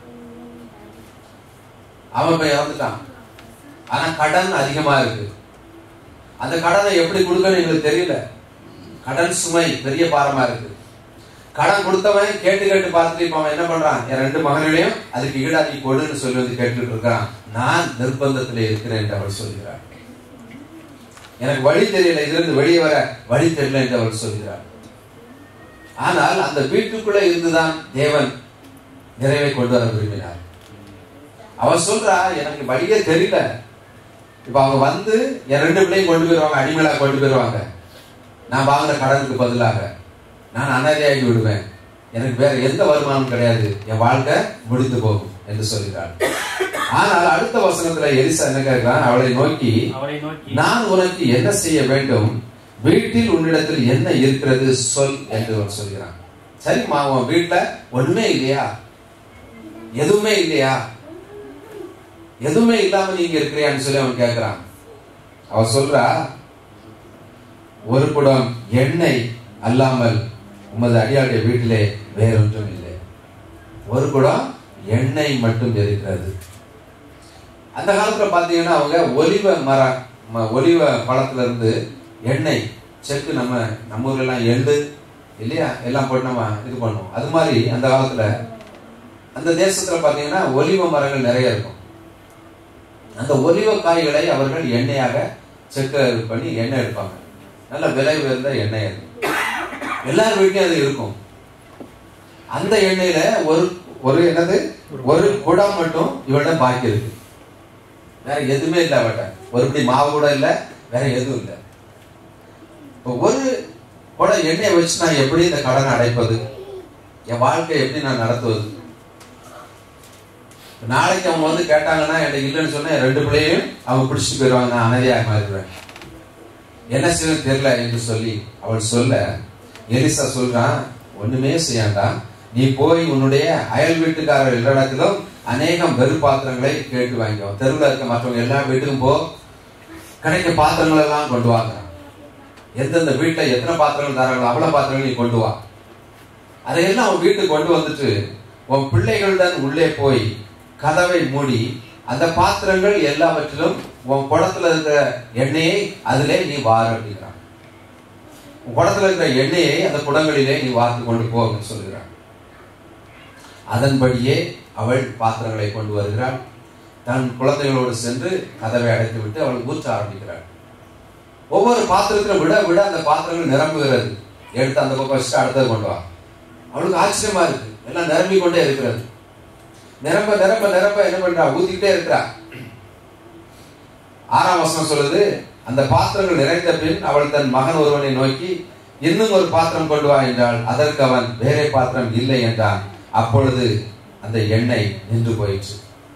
அவன் போய் இறந்துட்டான் ஆனா கடன் அதிகமா இருக்கு அந்த கடனை எப்படி கொடுக்கணும் எங்களுக்கு தெரியல கடன் சுமை பெரிய பாரமா இருக்கு கடன் கொடுத்தவன் கேட்டு கேட்டு பார்த்துட்டு இப்ப அவன் என்ன பண்றான் என் ரெண்டு மகன்களையும் அதுக்கு ஈடாக்கி கொடுன்னு சொல்லி வந்து கேட்டுட்டு இருக்கான் நான் நிர்பந்தத்துல இருக்கிறேன் என்று அவள் சொல்கிறாள் எனக்கு வழி தெரியல இதுல இருந்து வெளியே வர வழி தெரியல என்று அவள் சொல்கிறாள் ஆனால் அந்த வீட்டுக்குள்ள இருந்துதான் தேவன் நிறைவை கொண்டு வர விரும்பினார் அவன் சொல்றா எனக்கு வழியே தெரியல இப்ப அவங்க வந்து என் ரெண்டு பிள்ளையும் கொண்டு போயிருவாங்க அடிமையா கொண்டு போயிருவாங்க நான் வாங்கின கடனுக்கு பதிலாக நான் அனாதையாகி விடுவேன் எனக்கு வேற எந்த வருமானம் கிடையாது என் வாழ்க்கை முடிந்து போகும் என்று சொல்கிறாள் ஆனால் அடுத்த வசனத்துல எலிசா என்ன கேட்கிறான் அவளை நோக்கி அவளை நோக்கி நான் உனக்கு என்ன செய்ய வேண்டும் வீட்டில் உன்னிடத்தில் என்ன இருக்கிறது சொல் என்று அவன் சொல்கிறான் சரிம்மா உன் வீட்டுல ஒண்ணுமே இல்லையா எதுவுமே இல்லையா எதுவுமே இல்லாம நீங்க இருக்கிறியான்னு சொல்லி அவன் கேட்கிறான் அவ சொல்றா ஒரு குடம் எண்ணெய் அல்லாமல் உமது அடியாளுடைய வீட்டிலே வேறொன்றும் இல்லை ஒரு குடம் எண்ணெய் மட்டும் இருக்கிறது அந்த காலத்துல பாத்தீங்கன்னா அவங்க ஒலிவ மரம் ம- ஒலிவ பழத்துல இருந்து எண்ணெய் செக்கு நம்ம நம்ம ஊர்ல எல்லாம் எள்ளு இல்லையா எல்லாம் போட்டு நம்ம இது பண்ணுவோம் அது மாதிரி அந்த காலத்துல அந்த தேசத்துல பாத்தீங்கன்னா ஒலிவ மரங்கள் நிறைய இருக்கும் அந்த ஒலிவ காய்களை அவர்கள் எண்ணெயாக செக்க இது பண்ணி எண்ணெய் எடுப்பாங்க நல்ல விலை உயர்ந்த எண்ணெய் அது எல்லார் வீட்லயும் அது இருக்கும் அந்த எண்ணெயில ஒரு ஒரு என்னது ஒரு குடம் மட்டும் இவள்கிட்ட பாக்கி இருக்கு வேற எதுவுமே இல்லை அவட்ட ஒரு பிடி மாவு கூட இல்லை வேற எதுவும் இல்லை இப்போ ஒரு குடம் எண்ணெய் வச்சு நான் எப்படி இந்த கடனை அடைப்பது என் வாழ்க்கையை எப்படி நான் நடத்துவது நாளைக்கு அவங்க வந்து கேட்டாங்கன்னா எனக்கு இல்லைன்னு சொன்னா என் ரெண்டு பிள்ளையும் அவங்க பிடிச்சிட்டு போயிடுவாங்க நான் அமைதியாக மாறிடுவேன் என்ன செய்யணும் தெரியல என்று சொல்லி அவள் சொல்ல எலிசா சொல்றான் ஒண்ணுமே செய்யாண்டா நீ போய் உன்னுடைய அயல் வீட்டுக்காரர் எல்லா அநேகம் வெறும் பாத்திரங்களை கேட்டு வாங்கிக்கோ தெருவில் இருக்க மற்றவங்க எல்லா வீட்டுக்கும் போ கிடைக்க பாத்திரங்கள் எல்லாம் கொண்டு வாங்க எந்தெந்த வீட்டுல எத்தனை பாத்திரங்கள் தராங்களோ அவ்வளவு பாத்திரங்கள் நீ கொண்டு வா அதையெல்லாம் அவன் வீட்டுக்கு கொண்டு வந்துட்டு உன் பிள்ளைகளுடன் உள்ளே போய் கதவை மூடி அந்த பாத்திரங்கள் எல்லாவற்றிலும் உன் குடத்துல இருக்கிற எண்ணெயை அதிலே நீ வார அப்படிங்கிறான் உன் குடத்துல இருக்கிற எண்ணெயை அந்த குடங்களிலே நீ வார்த்து கொண்டு போ அப்படின்னு சொல்லுகிறான் அதன்படியே அவள் பாத்திரங்களை கொண்டு வருகிறாள் தன் குழந்தைகளோடு சென்று கதவை அடைத்து விட்டு அவள் ஊற்ற ஆரம்பிக்கிறாள் ஒவ்வொரு பாத்திரத்திலும் விட விட அந்த பாத்திரங்கள் நிரம்புகிறது எடுத்து அந்த பக்கம் வச்சுட்டு அடுத்தது கொண்டு வா அவளுக்கு ஆச்சரியமா இருக்கு எல்லாம் நிரம்பிக் கொண்டே இருக்கிறது நிரம்ப நிரம்ப நிரம்ப என்ன பண்றா ஊத்திக்கிட்டே இருக்கிறா ஆறாம் வசனம் சொல்லுது அந்த பாத்திரங்கள் நிறைந்த பின் அவள் தன் மகன் ஒருவனை நோக்கி இன்னும் ஒரு பாத்திரம் கொண்டு வா என்றால் அதற்கு அவன் வேறே பாத்திரம் இல்லை என்றான் அப்பொழுது அந்த எண்ணெய் நின்று போயிற்று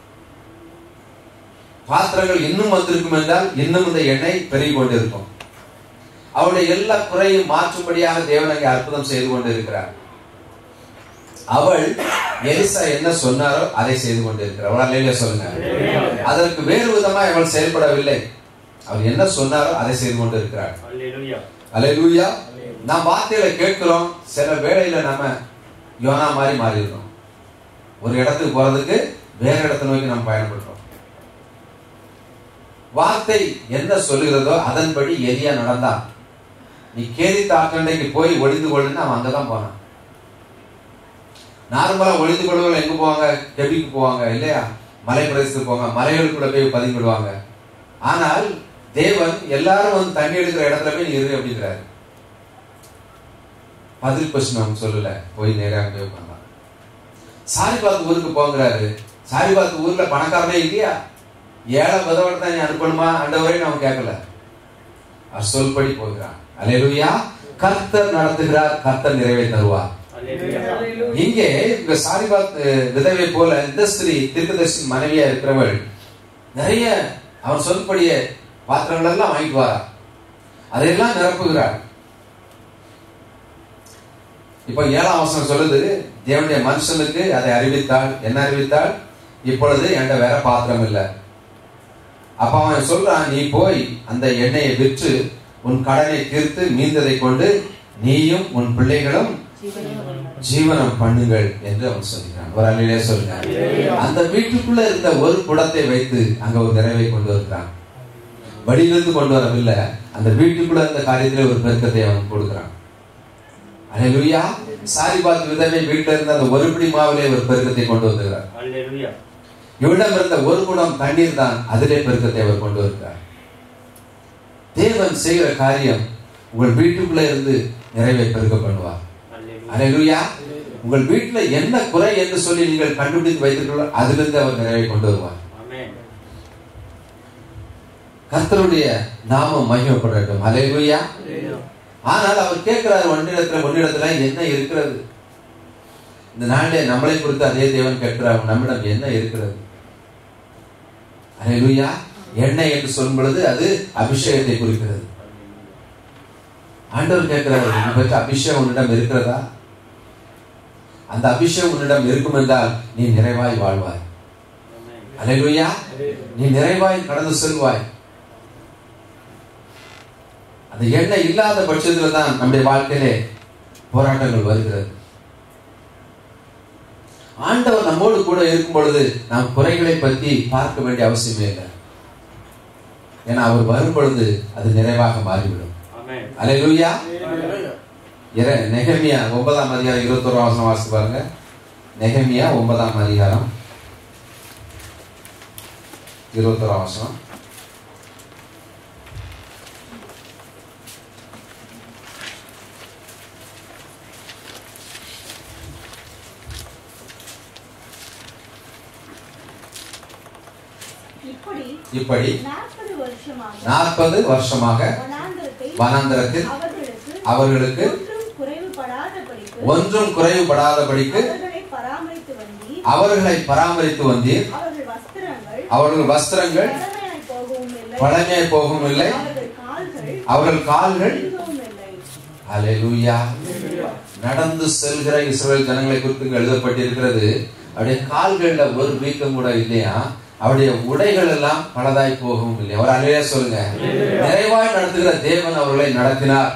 பாத்திரங்கள் இன்னும் வந்திருக்கும் என்றால் இன்னும் இந்த எண்ணெய் பெருகி கொண்டிருக்கும் அவருடைய எல்லா குறையும் மாற்றும்படியாக தேவன் அங்கே அற்புதம் செய்து கொண்டிருக்கிறார் அவள் எலிசா என்ன சொன்னாரோ அதை செய்து கொண்டிருக்கிறார் அவள் அல்லையில சொல்லுங்க அதற்கு வேறு விதமா அவள் செயல்படவில்லை அவர் என்ன சொன்னாரோ அதை செய்து கொண்டிருக்கிறார் அல்லேலூயா அலையூயா நாம் வார்த்தைகளை கேட்கிறோம் சில வேளையில நம்ம யோனா மாதிரி மாறிடுறோம் ஒரு இடத்துக்கு போறதுக்கு வேற இடத்தை நோக்கி நம்ம பயணப்படுறோம் வார்த்தை என்ன சொல்லுகிறதோ அதன்படி எலியா நடந்தான் நீ கேரி தாக்கண்டைக்கு போய் ஒளிந்து கொள்ளுன்னு அவன் அங்கதான் போனான் நார்மலா ஒளிந்து கொள்வர்கள் எங்க போவாங்க கெபிக்கு போவாங்க இல்லையா மலை பிரதேசத்துக்கு போவாங்க மலைகளுக்குள்ள போய் பதுங்கி விடுவாங்க ஆனால் தேவன் எல்லாரும் வந்து தண்ணி எடுக்கிற இடத்துல போய் நீ இரு அப்படிங்கிறாரு பதில் கொஸ்டின் அவங்க சொல்லல போய் நேராக போய் உட்கார்ந்தான் சாரிபாத் ஊருக்கு போங்கிறாரு சாரிபாத் ஊர்ல பணக்காரனே இல்லையா ஏழை விதவரை தான் நீ அனுப்பணுமா ஆண்டவரே அவன் கேட்கல அவர் சொல்படி போகிறான் அலையலுயா கர்த்தர் நடத்துகிறார் கர்த்தர் நிறைவே தருவார் அல்லேலூயா Hallelujah. இங்கே இந்த சாரிபாத் அஹ், விதவை போல இந்த ஸ்திரீ தீர்க்கதரிசி மனைவியா இருக்கிறவள் நிறைய அவன் சொல்படிய பாத்திரங்கள் எல்லாம் வாங்கிட்டு வரா அதையெல்லாம் நிரப்புகிறாள் இப்ப ஏழாம் வசனம் சொல்லுது தேவனுடைய மனுஷனுக்கு அதை அறிவித்தாள் என்ன அறிவித்தாள் இப்பொழுது என்கிட்ட வேற பாத்திரம் இல்லை அப்ப அவன் சொல்றான் நீ போய் அந்த எண்ணெயை விற்று உன் கடனை தீர்த்து மீந்ததை கொண்டு நீயும் உன் பிள்ளைகளும் ஜீவனம் பண்ணுங்கள் என்று அவன் சொல்கிறான் ஒரு அள்ளிலே சொல்லுங்க அந்த வீட்டுக்குள்ள இருந்த ஒரு குடத்தை வைத்து அங்க ஒரு நிறைவை கொண்டு வருகிறான் வழியிலிருந்து கொண்டு வரவில்லை அந்த வீட்டுக்குள்ள இருந்த காரியத்திலே ஒரு பெருக்கத்தை அவன் கொடுக்கிறான் அலையா சாரிபாத் விதவை வீட்டில் இருந்த அந்த ஒரு பிடி மாவிலே ஒரு பெருக்கத்தை கொண்டு வருகிறார் அல்லேலூயா இவரிடம் இருந்த ஒரு குடம் தண்ணீர் தான் அதிலே பெருக்கத்தை அவர் கொண்டு வருகிறார் தேவன் செய்கிற காரியம் உங்கள் வீட்டுக்குள்ள இருந்து நிறைவை பெருக்க பண்ணுவார் அல்லேலூயா அலையா உங்கள் வீட்டுல என்ன குறை என்று சொல்லி நீங்கள் கண்டுபிடித்து வைத்திருக்கிறீர்களோ அதிலிருந்து அவர் நிறைவை கொண்டு வருவார் ஆமென் கர்த்தருடைய நாமம் மகிமைப்படட்டும் அலையா ஆனால் அவர் கேட்கிறார் ஒன்னிடத்துல ஒன்னிடத்துல என்ன இருக்கிறது இந்த நாளிலே நம்மளை குறித்து அதே தேவன் கேட்கிறார் நம்மிடம் என்ன இருக்கிறது அலையா எண்ணெய் என்று சொல்லும் பொழுது அது அபிஷேகத்தை குறிக்கிறது ஆண்டவர் கேட்கிறார் உன்னை பற்றி அபிஷேகம் உன்னிடம் இருக்கிறதா அந்த அபிஷேகம் உன்னிடம் இருக்கும் என்றால் நீ நிறைவாய் வாழ்வாய் ஆமென் அலையா நீ நிறைவாய் கடந்து செல்வாய் அந்த எண்ணெய் இல்லாத பட்சத்துல தான் நம்முடைய வாழ்க்கையிலே போராட்டங்கள் வருகிறது ஆண்டவர் நம்மோடு கூட இருக்கும் பொழுது நாம் குறைகளை பற்றி பார்க்க வேண்டிய அவசியமே இல்லை ஏன்னா அவர் வரும் பொழுது அது நிறைவாக மாறிவிடும் ஆமென் அலையா நெகமியா ஒன்பதாம் அதிகாரம் இருபத்தோராம் வசனம் வாசித்து பாருங்க நெகமியா ஒன்பதாம் அதிகாரம் இருபத்தோராம் வசனம் இப்படி இப்படி நாற்பது வருஷமாக நாற்பது வருஷமாக வனாந்தரத்தில் வனாந்தரத்தில் அவர்களுக்கு அவர்களுக்கு ஒன்றும் குறைவுபடாதபடிக்கு ஒன்றும் குறைவுபடாதபடிக்கு அவர்களை பராமரித்து வந்தீர் அவர்களை பராமரித்து வந்தீர் அவர்கள் வஸ்திரங்கள் அவர்கள் வஸ்திரங்கள் பழமையாய் போகவும் இல்லை பழமே போகும் இல்லை அவர்கள் கால்கள் அவர்கள் கால்கள் இழுக்கவும் இல்லை அலையூயா நடந்து செல்கிற இஸ்ரேல் ஜனங்களை குறித்து இங்க எழுதப்பட்டிருக்கிறது அப்படியே கால்கள்ல ஒரு வீக்கம் கூட இல்லையா அவருடைய உடைகள் எல்லாம் பலதாய் போகவும் இல்லை அவர் அலையா சொல்லுங்க நிறைவாய் நடத்துகிற தேவன் அவர்களை நடத்தினார்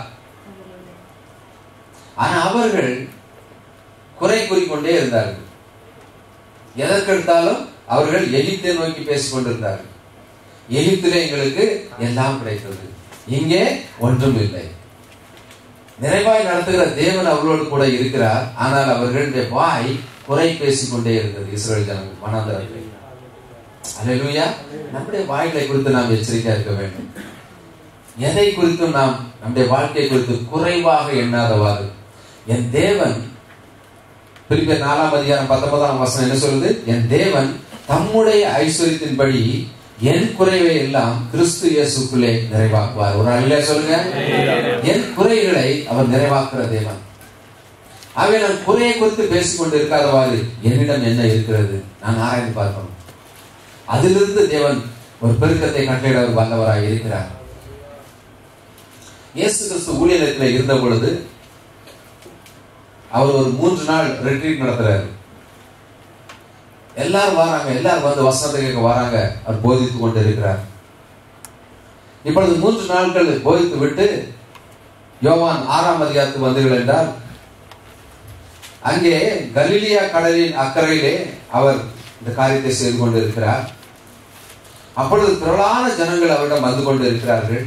ஆனா அவர்கள் குறை கூறிக்கொண்டே இருந்தார்கள் எதற்கெடுத்தாலும் அவர்கள் எகிப்தை நோக்கி பேசிக் கொண்டிருந்தார்கள் எகிப்திலே எங்களுக்கு எல்லாம் கிடைத்தது இங்கே ஒன்றும் இல்லை நிறைவாய் நடத்துகிற தேவன் அவர்களோடு கூட இருக்கிறார் ஆனால் அவர்களுடைய வாய் குறை பேசிக் கொண்டே இருந்தது இஸ்ரேல் ஜனங்கள் மனாந்தரத்தில் அல்லேலூயா நம்முடைய வாய்களை குறித்து நாம் எச்சரிக்கையா இருக்க வேண்டும் எதை குறித்தும் நாம் நம்முடைய வாழ்க்கை குறித்து குறைவாக எண்ணாதவாறு என் தேவன் பிலிப்பியர் நாலாம் அதிகாரம் பத்தொன்பதாம் வசனம் என்ன சொல்லுது என் தேவன் தம்முடைய ஐஸ்வர்யத்தின்படி என் குறைவை எல்லாம் கிறிஸ்து இயேசுக்குள்ளே நிறைவாக்குவார் ஒரு அல்ல சொல்லுங்க என் குறைகளை அவர் நிறைவாக்குற தேவன் ஆகவே நான் குறையை குறித்து பேசிக்கொண்டு இருக்காதவாறு என்னிடம் என்ன இருக்கிறது நான் ஆராய்ந்து பார்க்கணும் அதிலிருந்து தேவன் ஒரு பெருக்கத்தை கட்டளையிட அவர் வல்லவராக இருக்கிறார் இயேசு கிறிஸ்து ஊழியத்தில் இருந்த பொழுது அவர் ஒரு மூன்று நாள் ரெட்ரீட் நடத்துறாரு எல்லாரும் வராங்க எல்லாரும் வந்து வசனத்தை கேட்க வராங்க அவர் போதித்து கொண்டு இருக்கிறார் இப்பொழுது மூன்று நாட்கள் போதித்து விட்டு யோவான் ஆறாம் அதிகாரத்துக்கு வந்தீர்கள் என்றால் அங்கே கலிலியா கடலின் அக்கறையிலே அவர் இந்த காரியத்தை செய்து கொண்டு இருக்கிறார் அப்பொழுது திரளான ஜனங்கள் அவரிடம் வந்து கொண்டு இருக்கிறார்கள்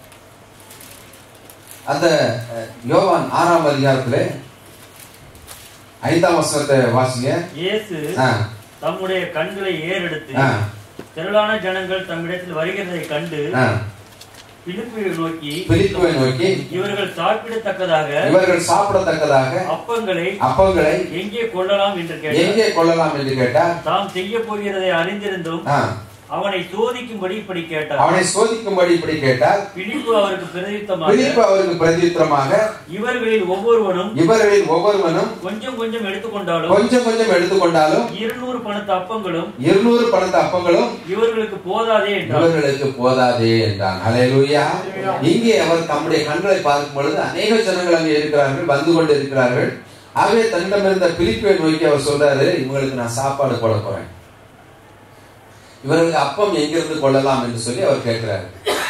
அந்த அஹ், யோவான் ஆறாம் அதிகாரத்திலே ஐந்தாம் வசனத்தை வாசிங்க இயேசு ஆ, தம்முடைய கண்களை ஏறெடுத்து ஆ, திரளான ஜனங்கள் தம்மிடத்தில் வருகிறதை கண்டு ஆ. பிலிப்பியை நோக்கி பிலிப்புவை நோக்கி இவர்கள் சாப்பிடத்தக்கதாக இவர்கள் சாப்பிடத்தக்கதாக அப்பங்களை அப்பங்களை எங்கே கொள்ளலாம் என்று கேட்டார் எங்கே கொள்ளலாம் என்று கேட்டார் தாம் செய்ய போகிறதை அறிந்திருந்தும் ஆ, அவனை சோதிக்கும்படி இப்படி கேட்டார் அவனை சோதிக்கும்படி இப்படி கேட்டார் பிலிப்பு அவருக்கு பிரதித்தமாக பிலிப்பு அவருக்கு பிரதித்திரமாக இவர்களில் ஒவ்வொருவனும் இவர்களில் ஒவ்வொருவனும் கொஞ்சம் கொஞ்சம் எடுத்துக்கொண்டாலும் கொஞ்சம் கொஞ்சம் எடுத்துக்கொண்டாலும் இருநூறு பணத்து அப்பங்களும் இருநூறு பணத்து அப்பங்களும் இவர்களுக்கு போதாதே என்றார் இவர்களுக்கு போதாதே என்றான் அலையலூயா இங்கே அவர் தம்முடைய கண்களை பார்க்கும் பொழுது அநேக ஜனங்கள் அங்கே இருக்கிறார்கள் வந்து கொண்டு இருக்கிறார்கள் ஆகவே தன்னிடம் இருந்த பிலிப்பை நோக்கி அவர் சொல்றாரு இவங்களுக்கு நான் சாப்பாடு போட போறேன் இவர்களுக்கு அப்பம் எங்கிருந்து கொள்ளலாம் என்று சொல்லி அவர் கேட்கிறாரு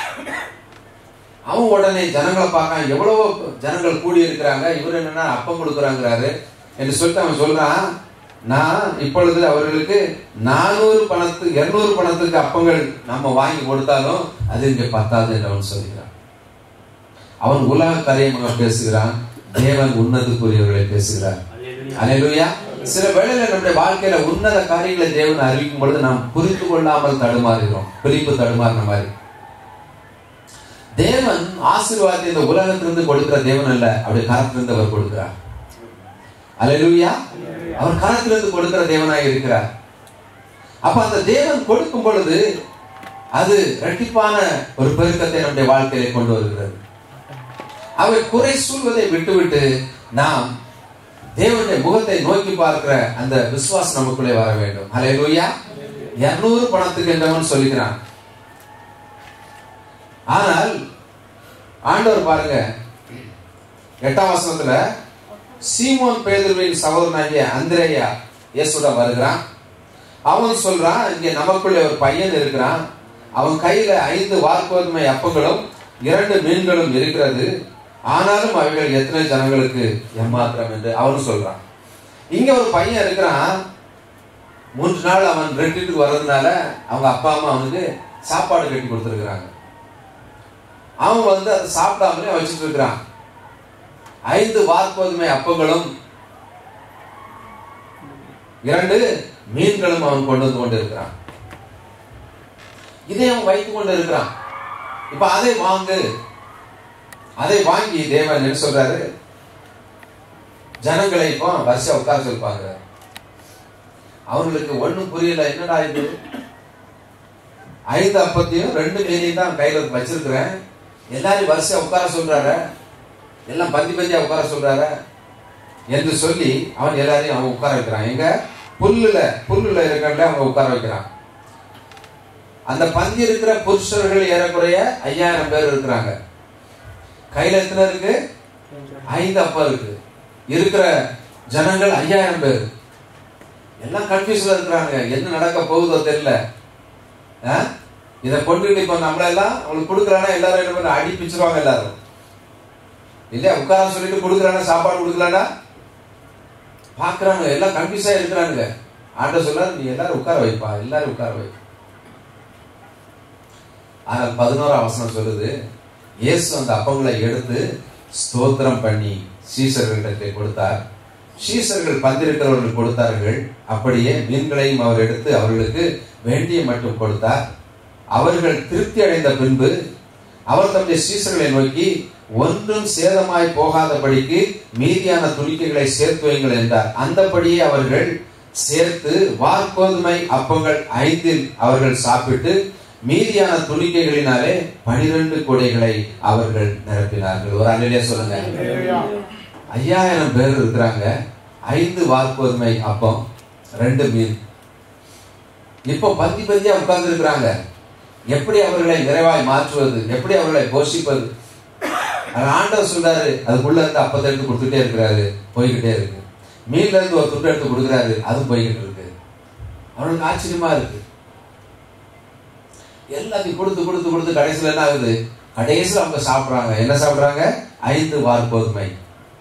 அவன் உடனே ஜனங்களை பார்க்க எவ்வளவோ ஜனங்கள் கூடி இருக்கிறாங்க இவர் என்னன்னா அப்பம் கொடுக்குறாங்கிறாரு என்று சொல்லிட்டு அவன் சொல்றான் நான் இப்பொழுது அவர்களுக்கு நானூறு பணத்து இருநூறு பணத்துக்கு அப்பங்கள் நம்ம வாங்கி கொடுத்தாலும் அது இங்க பத்தாது என்று அவன் சொல்கிறான் அவன் உலக காரியமாக பேசுகிறான் தேவன் உன்னதுக்குரியவர்களை பேசுகிறார் அல்லேலூயா. அல்லேலூயா சில வேளையில நம்முடைய வாழ்க்கையில உன்னத காரியங்களை தேவன் அறிவிக்கும் பொழுது நாம் புரிந்து கொள்ளாமல் தடுமாறுகிறோம் பிரிப்பு தடுமாறின மாதிரி தேவன் ஆசீர்வாதத்தை இந்த உலகத்திலிருந்து கொடுக்கிற தேவன் அல்ல அவருடைய கரத்திலிருந்து அவர் கொடுக்கிறார் அல்லேலூயா அவர் கரத்திலிருந்து கொடுக்கிற தேவனாய் இருக்கிறார் அப்ப அந்த தேவன் கொடுக்கும் பொழுது அது இரட்டிப்பான ஒரு பெருக்கத்தை நம்முடைய வாழ்க்கையில கொண்டு வருகிறது அவர் குறை சொல்வதை விட்டுவிட்டு நாம் தேவனுடைய முகத்தை நோக்கி பார்க்கிற அந்த விசுவாசம் நமக்குள்ளே வர வேண்டும் ஹalleluya 200 பணத்துக்கு என்றவன் சொல்லுகிறான் ஆனால் ஆண்டவர் பாருங்க எட்டாம் வசனத்துல சீமோன் பேதுருவின் சகோதரனாகிய அந்திரேயா இயேசுட வருகிறான் அவன் சொல்றான் இங்க நமக்குள்ளே ஒரு பையன் இருக்கிறான் அவன் கையில ஐந்து வார்கோதுமை அப்பங்களும் இரண்டு மீன்களும் இருக்கிறது ஆனாலும் அவைகள் எத்தனை ஜனங்களுக்கு ஏமாத்திரம் என்று அவன் சொல்றான் இங்க ஒரு பையன் இருக்கிறான் மூன்று நாள் அவன் ரெண்டுக்கு வர்றதுனால அவங்க அப்பா அம்மா அவனுக்கு சாப்பாடு கட்டி கொடுத்துருக்குறாங்க அவன் வந்து அதை சாப்பிடாமலே வச்சுட்டு இருக்கிறான் ஐந்து வார்கோதுமை அப்பங்களும் இரண்டு மீன்களும் அவன் கொண்டு வந்து கொண்டு இருக்கிறான் இதை அவன் வைத்துக் கொண்டு இருக்கிறான் இப்ப அதை வாங்கு அதை வாங்கி தேவன் என்ன சொல்றாரு ஜனங்களை இப்போ வரிசையா உட்கார சொல்லிப்பாங்க அவங்களுக்கு ஒண்ணும் புரியல என்னடா இது ஐந்து அப்பத்தையும் ரெண்டு மீனையும் தான் கையில வச்சிருக்கிறேன் எல்லாரையும் வரிசையா உட்கார சொல்றாரு எல்லாம் பந்தி பந்தியா உட்கார சொல்றாரு என்று சொல்லி அவன் எல்லாரையும் அவன் உட்கார வைக்கிறான் எங்க புல்லுல புல்லுல இருக்கிற அவங்க உட்கார வைக்கிறான் அந்த பந்தி இருக்கிற புருஷர்கள் ஏறக்குறைய ஐயாயிரம் பேர் இருக்கிறாங்க கையில எத்தனை இருக்கு ஐந்து அப்பம் இருக்கு இருக்கிற ஜனங்கள் ஐயாயிரம் பேர் எல்லாம் கன்ஃபியூஸ்ல இருக்கிறாங்க என்ன நடக்க போகுதோ தெரியல ஆ? இதை கொண்டுட்டு இப்ப நம்மள எல்லாம் அவங்களுக்கு கொடுக்குறானா எல்லாரும் என்ன பண்ண அடி பிச்சிருவாங்க எல்லாரும் இல்லையா உட்கார சொல்லிட்டு கொடுக்குறானா சாப்பாடு கொடுக்கலானா பாக்குறாங்க எல்லாம் கன்ஃபியூஸா இருக்கிறானுங்க ஆண்ட சொல்ல நீ எல்லாரும் உட்கார வைப்பா எல்லாரும் உட்கார வை ஆனால் பதினோராம் வசனம் சொல்லுது இயேசு அந்த அப்பங்களை எடுத்து ஸ்தோத்திரம் பண்ணி சீசர்களிடத்தை கொடுத்தார் சீசர்கள் பந்திருக்கிறவர்கள் கொடுத்தார்கள் அப்படியே மீன்களையும் அவர் எடுத்து அவர்களுக்கு வேண்டிய மட்டும் கொடுத்தார் அவர்கள் திருப்தி அடைந்த பின்பு அவர் தம்முடைய சீசர்களை நோக்கி ஒன்றும் சேதமாய் போகாதபடிக்கு மீதியான துணிக்கைகளை சேர்த்து வையுங்கள் என்றார் அந்தபடியே அவர்கள் சேர்த்து வார்கோதுமை அப்பங்கள் ஐந்தில் அவர்கள் சாப்பிட்டு மீதியான துணிக்கைகளினாலே பனிரெண்டு கொடைகளை அவர்கள் நிரப்பினார்கள் ஒரு அலையிலே சொல்லுங்க ஐயாயிரம் பேர் இருக்கிறாங்க ஐந்து வார்கோதுமை அப்பம் ரெண்டு மீன் இப்போ பந்தி பந்தியா உட்கார்ந்து இருக்கிறாங்க எப்படி அவர்களை நிறைவாய் மாற்றுவது எப்படி அவர்களை போஷிப்பது அது ஆண்டவர் சொல்றாரு அதுக்குள்ள இருந்து அப்பத்தை எடுத்து கொடுத்துட்டே இருக்கிறாரு போய்கிட்டே இருக்கு மீன்ல இருந்து ஒரு துண்டு எடுத்து கொடுக்குறாரு அதுவும் போய்கிட்டு இருக்கு அவனுக்கு ஆச்சரியமா இருக்கு எல்லாத்தையும் கொடுத்து கொடுத்து கொடுத்து கடைசியில் என்ன ஆகுது கடைசியில் அவங்க சாப்பிடுறாங்க என்ன சாப்பிடுறாங்க ஐந்து வார்கோதுமை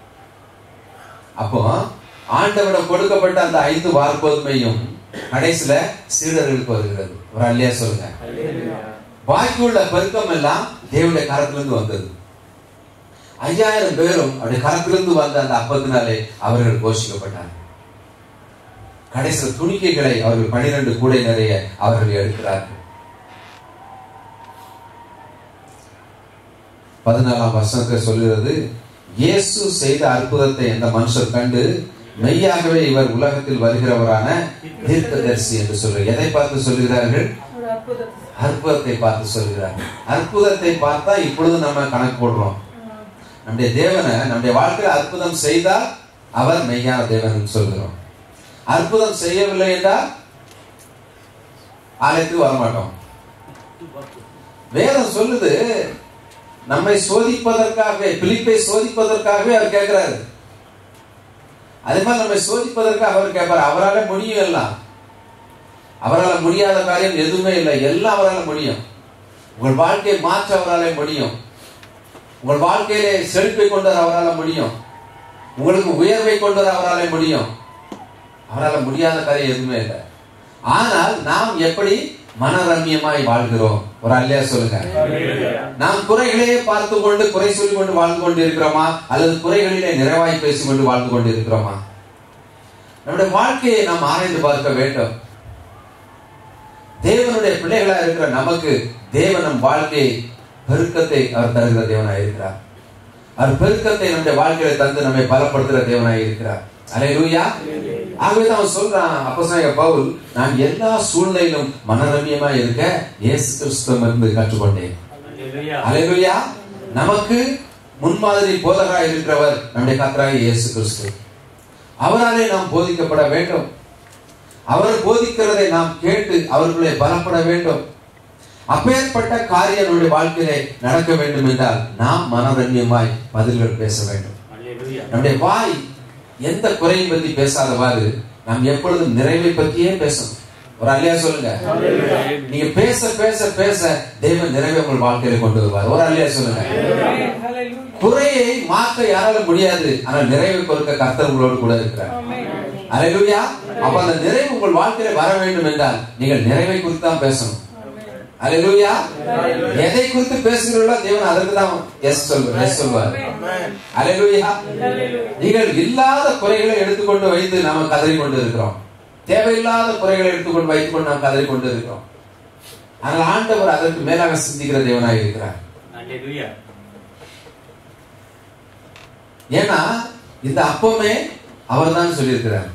அப்போ ஆண்டவரிடம் கொடுக்கப்பட்ட அந்த ஐந்து வார்கோதுமையும் கடைசியில சீடர்களுக்கு வருகிறது ஒரு அல்லையா சொல்லுங்க பாக்கி உள்ள பெருக்கம் எல்லாம் தேவனுடைய கரத்திலிருந்து வந்தது ஐயாயிரம் பேரும் அவருடைய கரத்திலிருந்து வந்த அந்த அப்பத்தினாலே அவர்கள் போஷிக்கப்பட்டார்கள் கடைசியில் துணிக்கைகளை அவர்கள் பனிரெண்டு கூடை நிறைய அவர்கள் எடுக்கிறார்கள் பதினாலாம் வசனத்தை சொல்லுகிறது இயேசு செய்த அற்புதத்தை அந்த மனுஷர் கண்டு மெய்யாகவே இவர் உலகத்தில் வருகிறவரான தீர்க்கதரிசி என்று சொல்ற எதை பார்த்து சொல்கிறார்கள் ஒரு அற்புதத்தை அற்புதத்தை பார்த்து சொல்கிறார்கள் அற்புதத்தை பார்த்தா இப்பொழுது நம்ம கணக்கு போடுறோம் நம்முடைய தேவனை நம்முடைய வாழ்க்கையில் அற்புதம் செய்தால் அவர் மெய்யான தேவன் என்று சொல்கிறோம் அற்புதம் செய்யவில்லை என்றால் ஆலயத்துக்கு வரமாட்டோம் வேதம் சொல்லுது நம்மை சோதிப்பதற்காகவே பிலிப்பை சோதிப்பதற்காகவே அவர் கேட்கிறாரு அதே மாதிரி நம்மை சோதிப்பதற்காக அவர் கேட்பார் அவரால் முடியும் எல்லாம் அவரால் முடியாத காரியம் எதுவுமே இல்லை எல்லாம் அவரால் முடியும் உங்கள் வாழ்க்கையை மாற்ற அவரால் முடியும் உங்கள் வாழ்க்கையிலே செழிப்பை கொண்டு வர அவரால் முடியும் உங்களுக்கு உயர்வை கொண்டு வர அவரால் முடியும் அவரால் முடியாத காரியம் எதுவுமே இல்லை ஆனால் நாம் எப்படி மனரம்யமாய் வாழ்கிறோம் ஒரு அல்லையா சொல்லுங்க நாம் குறைகளையே பார்த்து கொண்டு குறை சொல்லிக் கொண்டு வாழ்ந்து கொண்டு இருக்கிறோமா அல்லது குறைகளிலே நிறைவாய் பேசிக் கொண்டு வாழ்ந்து கொண்டு இருக்கிறோமா நம்முடைய வாழ்க்கையை நாம் ஆராய்ந்து பார்க்க வேண்டும் தேவனுடைய பிள்ளைகளா இருக்கிற நமக்கு தேவன் நம் வாழ்க்கையை பெருக்கத்தை அவர் தருகிற தேவனாய் இருக்கிறார் அவர் பெருக்கத்தை நம்முடைய வாழ்க்கையில தந்து நம்மை பலப்படுத்துகிற தேவனாய் இருக்கிறார் அலையூயா ஆகவே தான் அவன் சொல்றான் அப்போஸ்தலனாகிய பவுல் நான் எல்லா சூழ்நிலையிலும் மனரம்யமா இருக்க இயேசு கிறிஸ்துவிலிருந்து கற்றுக்கொண்டேன் அலையூயா நமக்கு முன்மாதிரி போதகராய் இருக்கிறவர் நம்முடைய கர்த்தராகிய இயேசு கிறிஸ்து அவராலே நாம் போதிக்கப்பட வேண்டும் அவர் போதிக்கிறதை நாம் கேட்டு அவர்களை பலப்பட வேண்டும் அப்பேற்பட்ட காரியம் நம்முடைய வாழ்க்கையிலே நடக்க வேண்டும் என்றால் நாம் மனரண்யமாய் பதில்கள் பேச வேண்டும் நம்முடைய வாய் எந்த குறையும் பற்றி பேசாதவாறு நாம் எப்பொழுதும் நிறைவை பற்றியே பேசணும் ஒரு அல்லையா சொல்லுங்க நீங்க பேச பேச பேச தேவன் நிறைவை உங்கள் வாழ்க்கையில கொண்டு வருவார் ஒரு அல்லையா சொல்லுங்க Hallelujah. குறையை மாற்ற யாரால முடியாது ஆனால் நிறைவை கொடுக்க கர்த்தர் உங்களோடு கூட இருக்கிறார் அலையா அப்ப அந்த நிறைவு உங்கள் வாழ்க்கையில வர வேண்டும் என்றால் நீங்கள் நிறைவை குறித்து தான் பேசணும் அலையா எதை குறித்து பேசுகிறீர்களோ தேவன் அதற்கு தான் எஸ் சொல்வார் எஸ் சொல்வார் அலையா நீங்கள் இல்லாத குறைகளை எடுத்துக்கொண்டு வைத்து நாம கதறி கொண்டு இருக்கிறோம் தேவையில்லாத குறைகளை எடுத்துக்கொண்டு வைத்துக் கொண்டு நாம் கதறி கொண்டு இருக்கிறோம் ஆனால் ஆண்டவர் அதற்கு மேலாக சிந்திக்கிற தேவனாக இருக்கிறார் ஏன்னா இந்த அப்பமே அவர் தான் சொல்லியிருக்கிறார்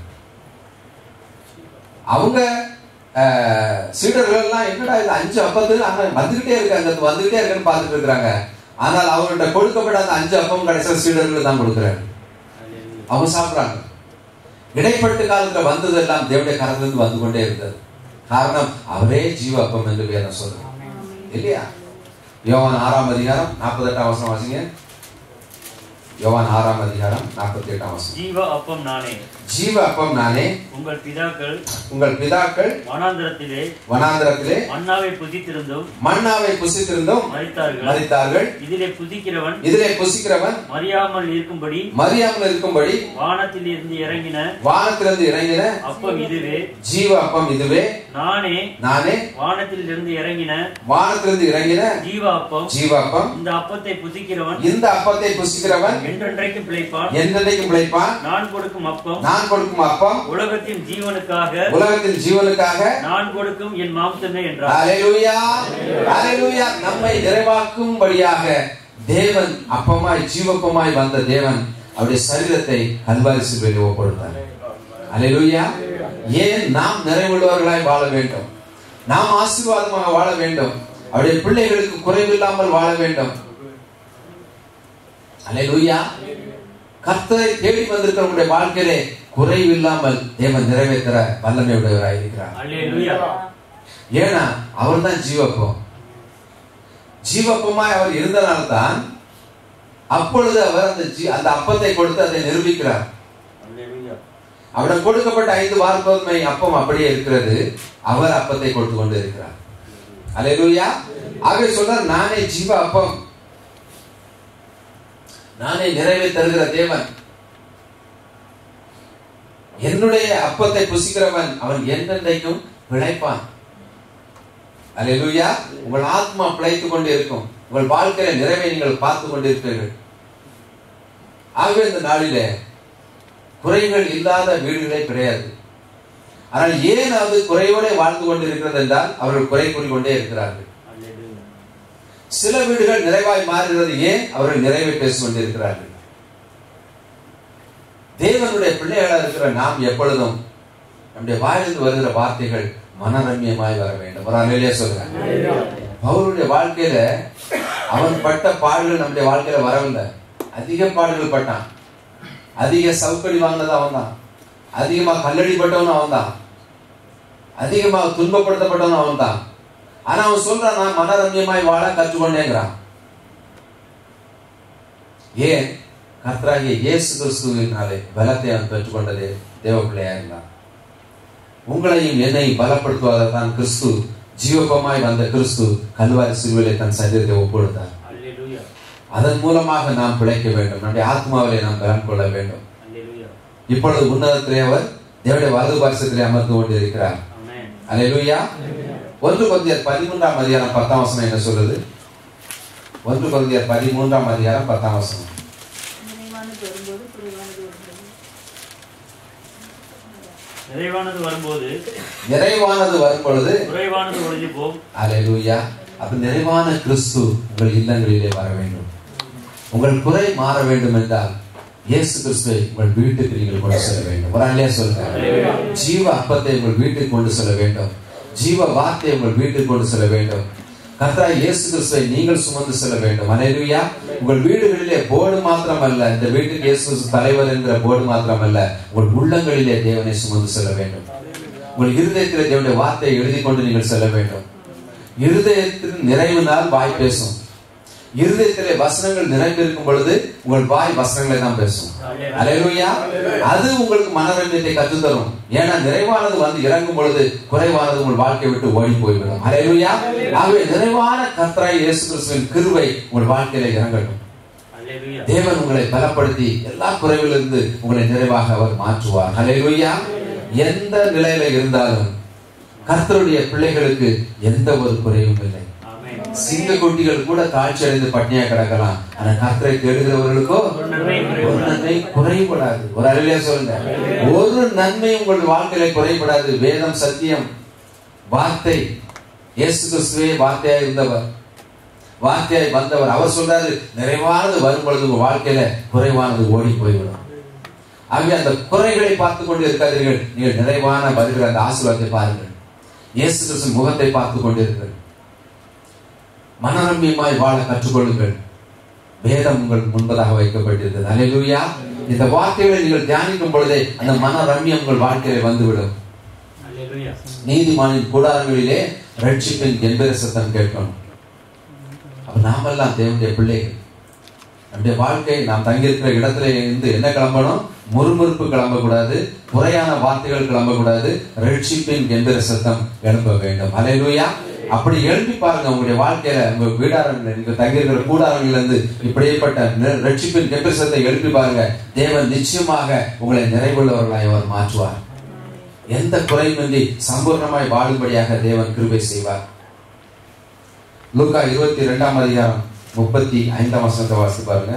அவங்க அஹ், சீடர்கள் எல்லாம் என்னடா இது அஞ்சு அப்பத்துக்கு ஆனா வந்துகிட்டே இருக்காங்க அது வந்துகிட்டே இருக்குன்னு பார்த்துட்டு இருக்கிறாங்க ஆனால் அவங்கள்ட்ட கொடுக்கப்பட்ட அந்த அஞ்சு அப்பம் கடைசியில் சீடர்கள் தான் கொடுக்குறாரு அவங்க சாப்பிடுறாங்க இடைப்பட்ட காலத்துல வந்ததெல்லாம் தேவனுடைய கரத்திலிருந்து வந்து கொண்டே இருந்தது காரணம் அவரே ஜீவ அப்பம் என்று வேதம் சொல்றாங்க இல்லையா யோவான் ஆறாம் அதிகாரம் நாற்பத்தி எட்டாம் வசனம் வாசிங்க யோவான் ஆறாம் அதிகாரம் நாற்பத்தி எட்டாம் வசனம் ஜீவ அப்பம் நானே ஜீவ அப்பம் நானே உங்கள் பிதாக்கள் உங்கள் பிதாக்கள் வனாந்திரத்திலே வனாந்திரத்திலே மன்னாவை புசித்திருந்தும் மன்னாவை புசித்திருந்தும் மறித்தார்கள் மறித்தார்கள் இதிலே புசிக்கிறவன் இதிலே புசிக்கிறவன் மறியாமல் இருக்கும்படி மறியாமல் இருக்கும்படி வானத்தில் இருந்து இறங்கின வானத்திலிருந்து இறங்கின அப்பம் இதுவே ஜீவ அப்பம் இதுவே நானே நானே வானத்தில் இருந்து இறங்கின வானத்திலிருந்து இறங்கின ஜீவ அப்பம் ஜீவ அப்பம் இந்த அப்பத்தை புசிக்கிறவன் இந்த அப்பத்தை புசிக்கிறவன் என்றென்றைக்கும் பிழைப்பான் என்றைக்கும் பிழைப்பான் நான் கொடுக்கும் அப்பம் நான் கொடுக்கும் அப்பம் உலகத்தின் ஜீவனுக்காக உலகத்தின் ஜீவனுக்காக நான் கொடுக்கும் என் மாம்சமே என்றார் ஹalleluya ஹalleluya நம்மை நிறைவாக்கும்படியாக தேவன் அப்பமாய் ஜீவப்பமாய் வந்த தேவன் அவருடைய சரீரத்தை கல்வாரி சிலுவையில் ஒப்படுத்தார் ஹalleluya ஏன் நாம் நிறைவுள்ளவர்களாய் வாழ வேண்டும் நாம் ஆசீர்வாதமாக வாழ வேண்டும் அவருடைய பிள்ளைகளுக்கு குறைவில்லாமல் வாழ வேண்டும் ஹalleluya கர்த்தரை தேடி வந்திருக்கிற உங்களுடைய வாழ்க்கையிலே குறைவில்லாமல் தேவன் நிறைவேற்ற வல்லமை உடையவராய் இருக்கிறார் அல்லேலூயா ஏன்னா அவர் தான் ஜீவப்பம் ஜீவப்பமாய் அவர் இருந்தனால்தான் அப்பொழுது அவர் அந்த ஜீ- அந்த அப்பத்தை கொடுத்து அதை நிரூபிக்கிறார் அல்லேலூயா அவரிடம் கொடுக்கப்பட்ட ஐந்து வார்கோதுமை அப்பம் அப்படியே இருக்கிறது அவர் அப்பத்தை கொடுத்து கொண்டு இருக்கிறார் அல்லேலூயா ஆகவே சொல்றார் நானே ஜீவ அப்பம் நானே நிறைவை தருகிற தேவன் என்னுடைய அப்பத்தை புசிக்கிறவன் அவன் என்றென்றைக்கும் பிழைப்பான் அல்லேலூயா உங்கள் ஆத்மா பிழைத்துக் கொண்டு இருக்கும் உங்கள் வாழ்க்கையில நிறைவை நீங்கள் பார்த்து கொண்டிருப்பீர்கள் ஆகவே இந்த நாளிலே குறைகள் இல்லாத வீடுகளே கிடையாது ஆனால் ஏன் அது குறையோட வாழ்ந்து கொண்டிருக்கிறது என்றால் அவர்கள் குறை கூறிக்கொண்டே இருக்கிறார்கள் அல்லேலூயா சில வீடுகள் நிறைவாய் மாறுகிறது ஏன் அவர்கள் நிறைவை பேசிக் கொண்டிருக்கிறார்கள் தேவனுடைய பிள்ளைகளா இருக்கிற நாம் எப்பொழுதும் நம்முடைய வாயிலிருந்து வருகிற வார்த்தைகள் மனரம்யமாய் வர வேண்டும் ஒரு அலையிலே சொல்லுங்க பவுலுடைய வாழ்க்கையில அவன் பட்ட பாடுகள் நம்முடைய வாழ்க்கையில வரவில்லை அதிக பாடுகள் பட்டான் அதிக சவுக்கடி வாங்கினது அவன் தான் அதிகமா கல்லடிப்பட்டவனும் அவன் தான் அதிகமா துன்பப்படுத்தப்பட்டவனும் அவன் தான் ஆனா அவன் சொல்றான் நான் மனரம்யமாய் வாழ கற்றுக்கொண்டேங்கிறான் ஏன் கர்த்தராகிய இயேசு கிறிஸ்துவினாலே பலத்தை அவன் பெற்றுக்கொண்டதே தேவ பிள்ளையா இருந்தான் உங்களையும் என்னையும் பலப்படுத்துவதான் கிறிஸ்து ஜீவபமாய் வந்த கிறிஸ்து கல்வாரி சிலுவையிலே தன் சரீரத்தை ஒப்புடுத்தார் அல்லேலூயா அதன் மூலமாக நாம் பிழைக்க வேண்டும் நம்முடைய ஆத்மாவிலே நாம் பலன் கொள்ள வேண்டும் அல்லேலூயா இப்பொழுது உன்னதத்திலே அவர் தேவனுடைய வலது பாரிசத்திலே அமர்ந்து கொண்டு இருக்கிறார் ஆமென் அல்லேலூயா ஒன்று கொந்தியர் பதிமூன்றாம் அதிகாரம் பத்தாம் வசனம் என்ன சொல்லுது ஒன்று கொந்தியர் பதிமூன்றாம் அதிகாரம் பத்தாம் வசனம் நினைவானது வரும்போது குறைவானது வருகிறது நிறைவானது வரும்போது நிறைவானது வரும் பொழுது குறைவானது ஒழிஞ்சு போம் அல்லேலூயா அப்ப நிறைவான கிறிஸ்து உங்கள் இல்லங்களிலே வர வேண்டும் உங்கள் குறை மாற வேண்டும் என்றால் இயேசு கிறிஸ்துவை உங்கள் வீட்டுக்கு நீங்கள் கொண்டு செல்ல வேண்டும் ஒரு அல்லையா சொல்லுங்க ஜீவ அப்பத்தை உங்கள் வீட்டுக்கு கொண்டு செல்ல வேண்டும் ஜீவ வார்த்தையை உங்கள் வீட்டுக்கு கொண்டு செல்ல வேண்டும் கர்த்தா இயேசு கிறிஸ்துவை நீங்கள் சுமந்து செல்ல வேண்டும் அல்லேலூயா உங்கள் வீடுகளிலே போர்டு மாத்திரம் அல்ல இந்த வீட்டுக்கு இயேசு கிறிஸ்து தலைவர் என்கிற போர்டு மாத்திரம் அல்ல உங்கள் உள்ளங்களிலே தேவனை சுமந்து செல்ல வேண்டும் உங்கள் இருதயத்திலே தேவனுடைய வார்த்தையை எழுதி கொண்டு நீங்கள் செல்ல வேண்டும் இருதயத்தின் நிறைவினால் வாய் பேசும் இருதயத்திலே வசனங்கள் நிறைந்திருக்கும் பொழுது உங்கள் வாய் வசனங்களை தான் பேசும் அல்லேலூயா அது உங்களுக்கு மனரஞ்சத்தை கற்றுத்தரும் ஏன்னா நிறைவானது வந்து இறங்கும் பொழுது குறைவானது உங்கள் வாழ்க்கை விட்டு ஓடி போய்விடும் அல்லேலூயா ஆகவே நிறைவான கர்த்தராய் இயேசு கிறிஸ்துவின் கிருபை உங்கள் வாழ்க்கையில இறங்கட்டும் அல்லேலூயா தேவன் உங்களை பலப்படுத்தி எல்லா குறைவிலிருந்து உங்களை நிறைவாக அவர் மாற்றுவார் ஹalleluya எந்த நிலையில இருந்தாலும் கர்த்தருடைய பிள்ளைகளுக்கு எந்த ஒரு குறையும் இல்லை ஆமென் சிங்க குட்டிகள் கூட தாழ்ச்சி அடைந்து பட்னியா கிடக்கலாம் ஆனா கர்த்தரை தேடுகிறவர்களுக்கோ ஒரு நன்மை ஒரு நன்மை குறைபடாது ஒரு அருளியா சொல்லுங்க ஒரு நன்மை உங்கள் வாழ்க்கையில குறைபடாது வேதம் சத்தியம் வார்த்தை இயேசு கிறிஸ்துவே வார்த்தையா இருந்தவர் வார்த்தையாய் வந்தவர் அவர் சொல்றாரு நிறைவானது வரும் பொழுது உங்க வாழ்க்கையில குறைவானது ஓடி போய்விடும் ஆகவே அந்த குறைகளை பார்த்து கொண்டு இருக்காதீர்கள் நீங்கள் நிறைவான வருகிற அந்த ஆசீர்வாதத்தை பாருங்கள் இயேசு கிறிஸ்து முகத்தை பார்த்து கொண்டிருங்கள் மனரம்யமாய் வாழ கற்றுக்கொள்ளுங்கள் வேதம் உங்கள் முன்பதாக வைக்கப்பட்டிருக்கிறது அல்லேலூயா இந்த வார்த்தைகளை நீங்கள் தியானிக்கும் பொழுதே அந்த மனரம்யம் உங்கள் வாழ்க்கையில வந்துவிடும் அல்லேலூயா நீதிமானின் கூடாரங்களிலே ரட்சிப்பின் கெம்பீர சத்தம் கேட்கணும் அப்ப நாமெல்லாம் தேவனுடைய பிள்ளைகள் நம்முடைய வாழ்க்கை நாம் தங்கியிருக்கிற இடத்துல இருந்து என்ன கிளம்பணும் முறுமுறுப்பு கிளம்பக்கூடாது குறையான வார்த்தைகள் கிளம்பக்கூடாது ரட்சிப்பின் கெம்பீர சத்தம் எழும்ப வேண்டும் அலையிலுயா அப்படி எழுப்பி பாருங்க உங்களுடைய வாழ்க்கையில உங்க வீடாரங்கள் நீங்க தங்கியிருக்கிற கூடாரங்கள்ல இருந்து இப்படியேப்பட்ட நி- ரட்சிப்பின் கெம்பீர சத்தத்தை எழுப்பி பாருங்க தேவன் நிச்சயமாக உங்களை நிறைவுள்ளவர்களாய் அவர் மாற்றுவார் எந்த குறைமின்றி சம்பூர்ணமாய் வாழும்படியாக தேவன் கிருபை செய்வார் லூக்கா இருபத்தி ரெண்டாம் அதிகாரம் முப்பத்தி ஐந்தாம் வசனத்தை வாசித்து பாருங்க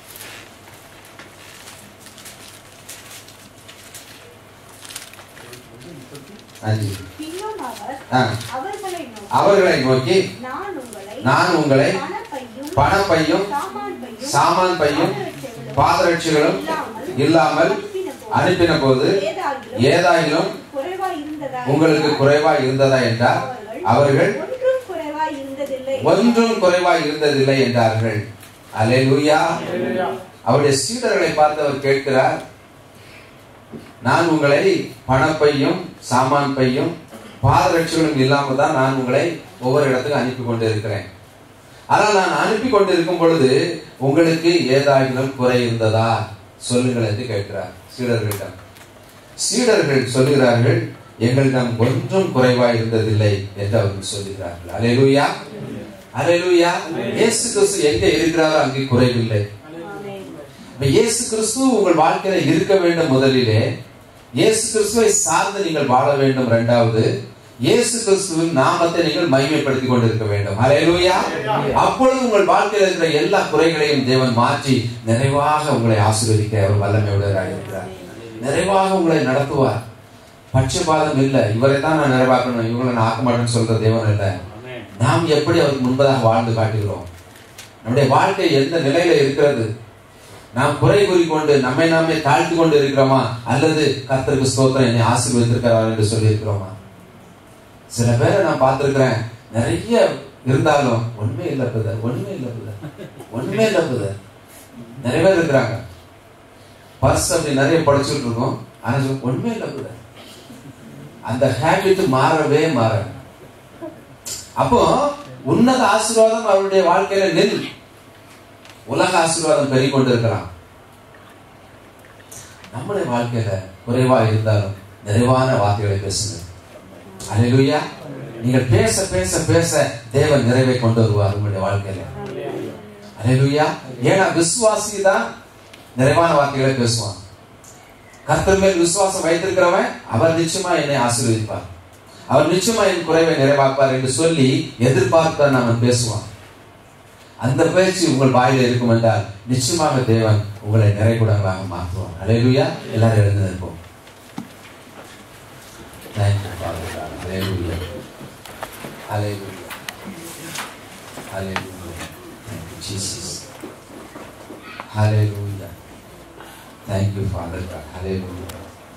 அஞ்சு பின்னும் அவர் ஆ. அவர்களை நோக்கி அவர்களை நோக்கி நான் உங்களை நான் உங்களை பணப்பையும் பணப்பையும் சாமான் பையும் சாமான் பையும் பாதரட்சிகளும் இல்லாமல் அனுப்பின போது ஏதாகிலும் ஏதாயிலும் குறைவாய் இருந்ததா உங்களுக்கு குறைவாய் இருந்ததா என்றார் அவர்கள் ஒன்றும் குறைவாய் இருந்ததில்லை ஒன்றும் குறைவாய் இருந்ததில்லை என்றார்கள் அலேலூயா அவருடைய சீடர்களை பார்த்து அவர் கேட்கிறார் நான் உங்களை பணப்பையும் சாமான் பையும் பாதரட்சிகளும் இல்லாம தான் நான் உங்களை ஒவ்வொரு இடத்துக்கு அனுப்பி கொண்டு இருக்கிறேன் ஆனால் நான் அனுப்பி கொண்டு இருக்கும் பொழுது உங்களுக்கு ஏதாகிலும் குறை இருந்ததா சொல்லுங்கள் என்று கேட்கிறார் சீடர்களிடம் சீடர்கள் சொல்லுகிறார்கள் எங்களிடம் ஒன்றும் குறைவாய் இருந்ததில்லை என்று அவர்கள் சொல்லுகிறார்கள் அலையலூயா அலையலூயா இயேசு கிறிஸ்து எங்க இருக்கிறாரோ அங்கே குறைவில்லை ஆமென். இப்ப இயேசு கிறிஸ்து உங்கள் வாழ்க்கையில இருக்க வேண்டும் முதலிலே இயேசு கிறிஸ்துவை சார்ந்து நீங்கள் வாழ வேண்டும் இரண்டாவது இயேசு கிறிஸ்துவின் நாமத்தை நீங்கள் மகிமைப்படுத்திக் கொண்டிருக்க வேண்டும் ஹalleluya அப்பொழுது உங்கள் வாழ்க்கையில் இருக்கிற எல்லா குறைகளையும் தேவன் மாற்றி நிறைவாக உங்களை ஆசீர்வதிக்க அவர் வல்லமை உடையவராக இருக்கிறார் நிறைவாக உங்களை நடத்துவார் பட்சபாதம் இல்லை இவரை தான் நான் நிறைவாக்கணும் இவங்களை நான் ஆக்க மாட்டேன்னு சொல்ற தேவன் இல்லை ஆமென் நாம் எப்படி அவருக்கு முன்பதாக வாழ்ந்து காட்டுகிறோம் நம்முடைய வாழ்க்கை எந்த நிலையில இருக்கிறது நாம் குறை கூறிக்கொண்டு நம்மை நாமே தாழ்த்தி கொண்டு இருக்கிறோமா அல்லது கர்த்தருக்கு ஸ்தோத்திரம் என்னை ஆசீர்வதித்திருக்கிறார் என்று சொல்லி இருக்கிறோமா சில பேரை நான் பார்த்திருக்கிறேன் நிறைய இருந்தாலும் ஒண்ணுமே இல்ல புதர் ஒண்ணுமே இல்ல புதர் ஒண்ணுமே இல்ல புதர் நிறைய பேர் இருக்கிறாங்க பர்ஸ் அப்படி நிறைய படிச்சுட்டு இருக்கோம் ஆனா சொல்ல, ஒண்ணுமே இல்ல புதர் அந்த ஹேபிட் மாறவே மாறாது அப்போ உன்னத ஆசீர்வாதம் அவருடைய வாழ்க்கையில நில் உலக ஆசீர்வாதம் பெருகிக் கொண்டிருக்கலாம் நம்முடைய வாழ்க்கையில குறைவா இருந்தாலும் நிறைவான வார்த்தைகளை பேசுங்க அல்லேலூயா நீங்கள் பேச பேச பேச தேவன் நிறைவை கொண்டு வருவார் உங்களுடைய வாழ்க்கையில அல்லேலூயா ஏன்னா விசுவாசி தான் நிறைவான வார்த்தைகளை பேசுவான் கர்த்தர் மேல் விசுவாசம் வைத்திருக்கிறவன் அவர் நிச்சயமா என்னை ஆசீர்வதிப்பார் அவர் நிச்சயமா என் குறைவை நிறைவாப்பார் என்று சொல்லி எதிர்பார்த்த அவன் பேசுவான் அந்த பேச்சு உங்கள் வாயில இருக்கும் என்றால் நிச்சயமாக தேவன் உங்களை நிறைகுடங்களாக மாற்றுவார் அலையலுயா எல்லாரும் எழுந்து நிற்போம் Thank you, Father God. Hallelujah. Hallelujah. Hallelujah. Thank you, Jesus. Hallelujah. Thank you, Father God. Hallelujah.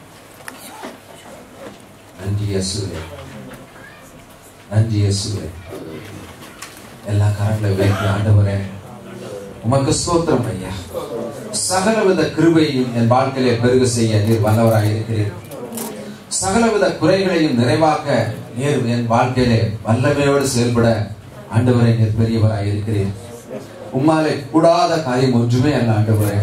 நன்றி இயேசுவே நன்றி இயேசுவே எல்லா கரங்களை உயர்த்தி ஆண்டவரே உமக்கு ஸ்தோத்திரம் ஐயா சகலவித கிருபையும் என் வாழ்க்கையிலே பெருக செய்ய நீர் வல்லவராக இருக்கிறீர் சகலவித குறைகளையும் நிறைவாக்க நீர் என் வாழ்க்கையிலே வல்லமையோடு செயல்பட ஆண்டவரே நீர் பெரியவராக இருக்கிறீர் உம்மாலே கூடாத காரியம் ஒன்றுமே அல்ல ஆண்டவரே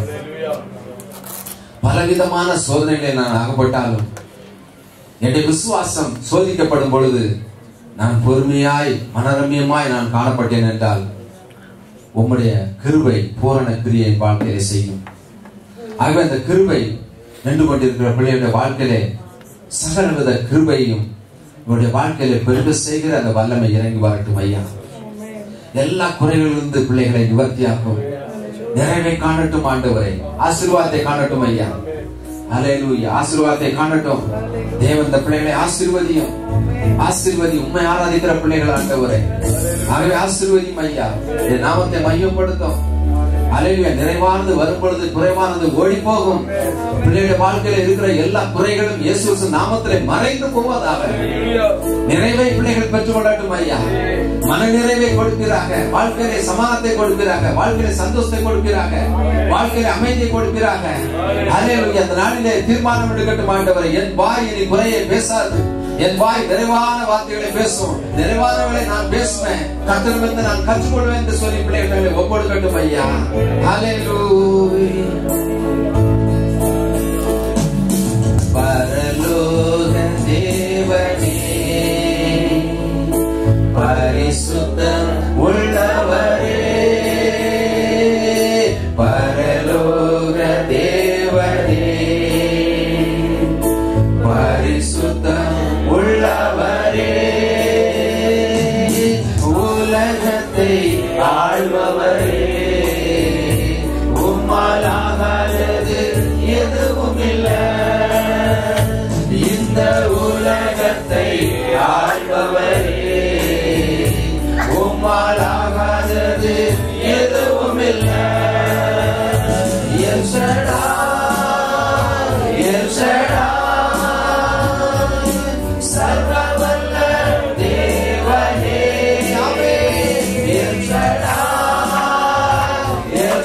பலவிதமான சோதனைகளை நான் அகப்பட்டாலும் என்னுடைய விசுவாசம் சோதிக்கப்படும் பொழுது நான் பொறுமையாய் மனரம்யமாய் நான் காணப்பட்டேன் என்றால் உம்முடைய கிருபை பூரண கிரியை என் வாழ்க்கையிலே செய்யும் ஆகவே அந்த கிருபை நின்று கொண்டிருக்கிற பிள்ளைகளுடைய வாழ்க்கையிலே சகலவித கிருபையும் உங்களுடைய வாழ்க்கையில பெருக செய்கிற அந்த வல்லமை இறங்கி வரட்டும் ஐயா எல்லா குறைகளிலிருந்து பிள்ளைகளை நிவர்த்தியாக்கும் நிறைவை காணட்டும் ஆண்டவரை ஆசீர்வாதத்தை காணட்டும் ஐயா அலையலூயா ஆசீர்வாதத்தை காணட்டும் தேவன் இந்த பிள்ளைகளை ஆசீர்வதியும் ஆசீர்வதி உண்மை ஆராதிக்கிற பிள்ளைகள் ஆண்டவரே ஆகவே ஆசீர்வதியும் ஐயா என் நாமத்தை மையப்படுத்தும் அலையில நிறைவானது வரும் பொழுது குறைவானது ஓடி போகும் பிள்ளைகளுடைய வாழ்க்கையில இருக்கிற எல்லா குறைகளும் இயேசு கிறிஸ்து நாமத்திலே மறைந்து போவதாக நிறைவை பிள்ளைகள் பெற்றுக் கொள்ளட்டும் ஐயா மன நிறைவை கொடுக்கிறாங்க வாழ்க்கையில சமாதானத்தை கொடுக்கிறாங்க வாழ்க்கையில சந்தோஷத்தை கொடுக்கிறாங்க வாழ்க்கையில அமைதியை கொடுக்கிறாங்க அதே அந்த நாளிலே தீர்மானம் எடுக்கட்டும் ஆண்டவரை என் வாய் இனி குறையை பேசாது என் வாய் நிறைவான வார்த்தைகளை பேசும் நிறைவானவர்களை நான் பேசுவேன் கத்திரமிருந்து நான் கற்றுக்கொள்வேன் என்று சொல்லி பிள்ளைகளை ஒவ்வொருக்கட்டும் ஐயா ஹalleluya உம்மாலாகாதது எதுவும் இல்லை எல் ஷடாய், எல் ஷடாய், சர்வவல்ல தேவனே. Amen. El Shaddai, El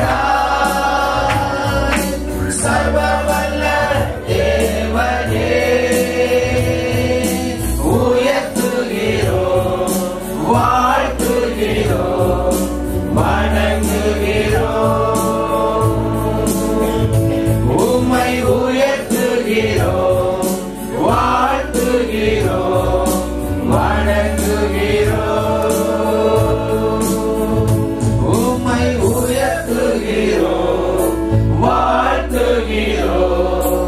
Shaddai, சர்வவல்ல தேவனே. உயர்த்துகிறோம், வாழ்த்துகிறோம், வணங்குகிறோம் உம்மை உயர்த்துகிறோம் வாழ்த்துகிறோம் வணங்குகிறோம் உம்மை உயர்த்துகிறோம் வாழ்த்துகிறோம்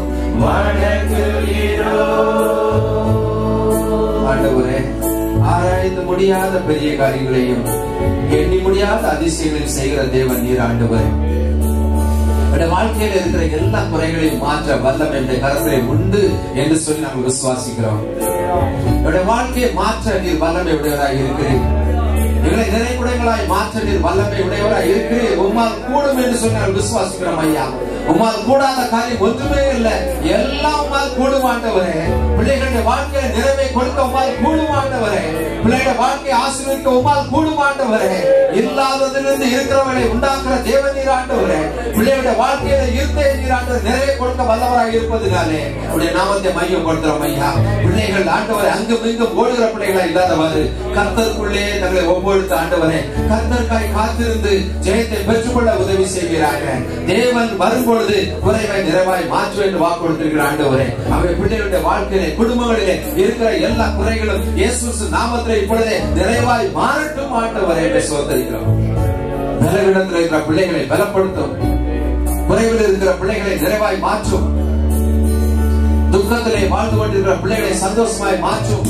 வணங்குகிறோம் ஆண்டவரே ஆராய்ந்து முடியாத பெரிய காரியங்களையும் எண்ணி முடியாத அதிசயங்களையும் செய்கிற தேவன் நீர் ஆண்டவரே என்னுடைய வாழ்க்கையில் இருக்கிற எல்லா குறைகளையும் மாற்ற வல்லம் என்ற கருத்திலே உண்டு என்று சொல்லி நாங்கள் விசுவாசிக்கிறோம் என்னுடைய வாழ்க்கையை மாற்ற நீர் வல்லமை உடையவராய் இருக்கிறீர் எங்களை நிறைகுடைகளாய் மாற்ற நீர் வல்லமை உடையவராய் இருக்கிறீர் உம்மால் கூடும் என்று சொல்லி நாங்கள் விசுவாசிக்கிறோம் ஐயா உம்மால் கூடாத காரியம் ஒன்றுமே இல்லை எல்லாம் உம்மால் கூடும் ஆண்டவரே பிள்ளைகளுடைய வாழ்க்கையில நிறைவை கொடுக்க உம்மால் கூடும் ஆண்டவரே பிள்ளைகளுடைய வாழ்க்கையை ஆசீர்வதிக்க உம்மால் கூடும் ஆண்டவரே இல்லாததிலிருந்து இருக்கிறவனை உண்டாக்குற தேவன் நீர் ஆண்டவரே பிள்ளைகளுடைய வாழ்க்கையில இருந்த நீர் ஆண்டவர் நிறைவை கொடுக்க வல்லவராக இருப்பதனாலே உடைய நாமத்தை மையப்படுத்துறோம் ஐயா பிள்ளைகள் ஆண்டவரை அங்கும் இங்கும் ஓடுகிற பிள்ளைகளா இல்லாதவாறு கர்த்தருக்குள்ளே தங்களை ஒவ்வொருத்த ஆண்டவரே கர்த்தருக்காய் காத்திருந்து ஜெயத்தை பெற்றுக்கொள்ள உதவி செய்கிறாங்க தேவன் வரும்பொழுது குறைவை நிறைவாய் மாற்று என்று வாக்கு கொடுத்திருக்கிற ஆண்டவரே அவை பிள்ளைகளுடைய வாழ்க்கையிலே குடும்பங்களிலே இருக்கிற எல்லா குறைகளும் இயேசு நாமத்திலே இப்பொழுதே நிறைவாய் மாறட்டும் ஆண்டவரே என்று சோதரிக்கிறோம் பலவீனத்தில் இருக்கிற பிள்ளைகளை பலப்படுத்தும் குறைவில் இருக்கிற பிள்ளைகளை நிறைவாய் மாற்றும் துக்கத்திலே வாழ்ந்து கொண்டிருக்கிற பிள்ளைகளை சந்தோஷமாய் மாற்றும்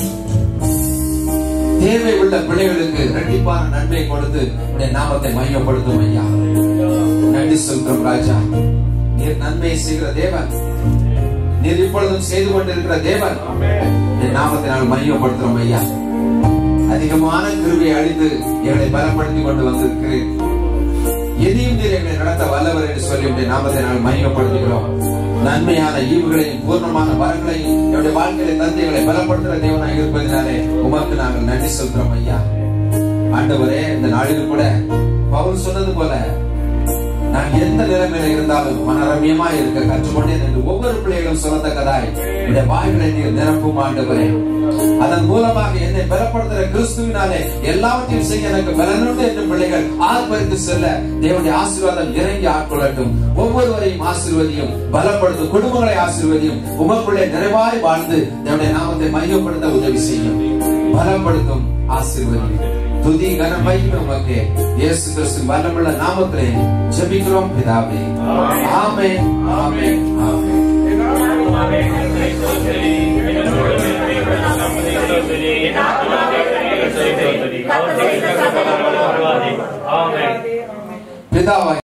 தேவை உள்ள பிள்ளைகளுக்கு இரட்டிப்பான நன்மை கொடுத்து உடைய நாமத்தை மையப்படுத்தும் ஐயா நன்றி சொல்கிறோம் ராஜா நீர் நன்மை செய்கிற தேவன் நீர் இப்பொழுதும் செய்து கொண்டிருக்கிற தேவன் உடைய நாமத்தை நாங்கள் மையப்படுத்துறோம் ஐயா அதிகமான கிருவை அழிந்து எங்களை பலப்படுத்தி கொண்டு வந்திருக்கிறேன் எதையும் நீர் எங்களை நடத்த வல்லவர் என்று சொல்லி உடைய நாமத்தை நாங்கள் மையப்படுத்துகிறோம் நன்மையான ஈவுகளையும் பூர்ணமான வரங்களையும் என்னுடைய வாழ்க்கையில தந்து எங்களை பலப்படுத்துகிற தேவனாக இருப்பதினாலே உமக்கு நாங்கள் நன்றி சொல்கிறோம் ஐயா ஆண்டவரே இந்த நாளில் கூட பவுல் சொன்னது போல நான் எந்த நிலைமையில இருந்தாலும் மனரமியமா இருக்க கற்றுக்கொண்டேன் என்று ஒவ்வொரு பிள்ளைகளும் சொல்லத்தக்கதாய் இந்த வாய்களை நீர் நிரப்பும் ஆண்டவரே அதன் மூலமாக என்னை பலப்படுத்துகிற கிறிஸ்துவினாலே எல்லாவற்றையும் செய்ய எனக்கு பலனுண்டு என்று பிள்ளைகள் ஆர்ப்பரித்து செல்ல தேவனுடைய ஆசீர்வாதம் இறங்கி ஆட்கொள்ளட்டும் ஒவ்வொருவரையும் ஆசீர்வதியும் பலப்படுத்தும் குடும்பங்களை ஆசீர்வதியும் உமக்குள்ளே நிறைவாய் வாழ்ந்து தேவனுடைய நாமத்தை மையப்படுத்த உதவி செய்யும் பலப்படுத்தும் ஆசீர்வதியும் துதி கனமை உமக்கு இயேசு கிறிஸ்து வல்லமுள்ள நாமத்திலே ஜெபிக்கிறோம் பிதாவே ஆமென் ஆமென் ஆமென் ஆமென் பிதாவாய்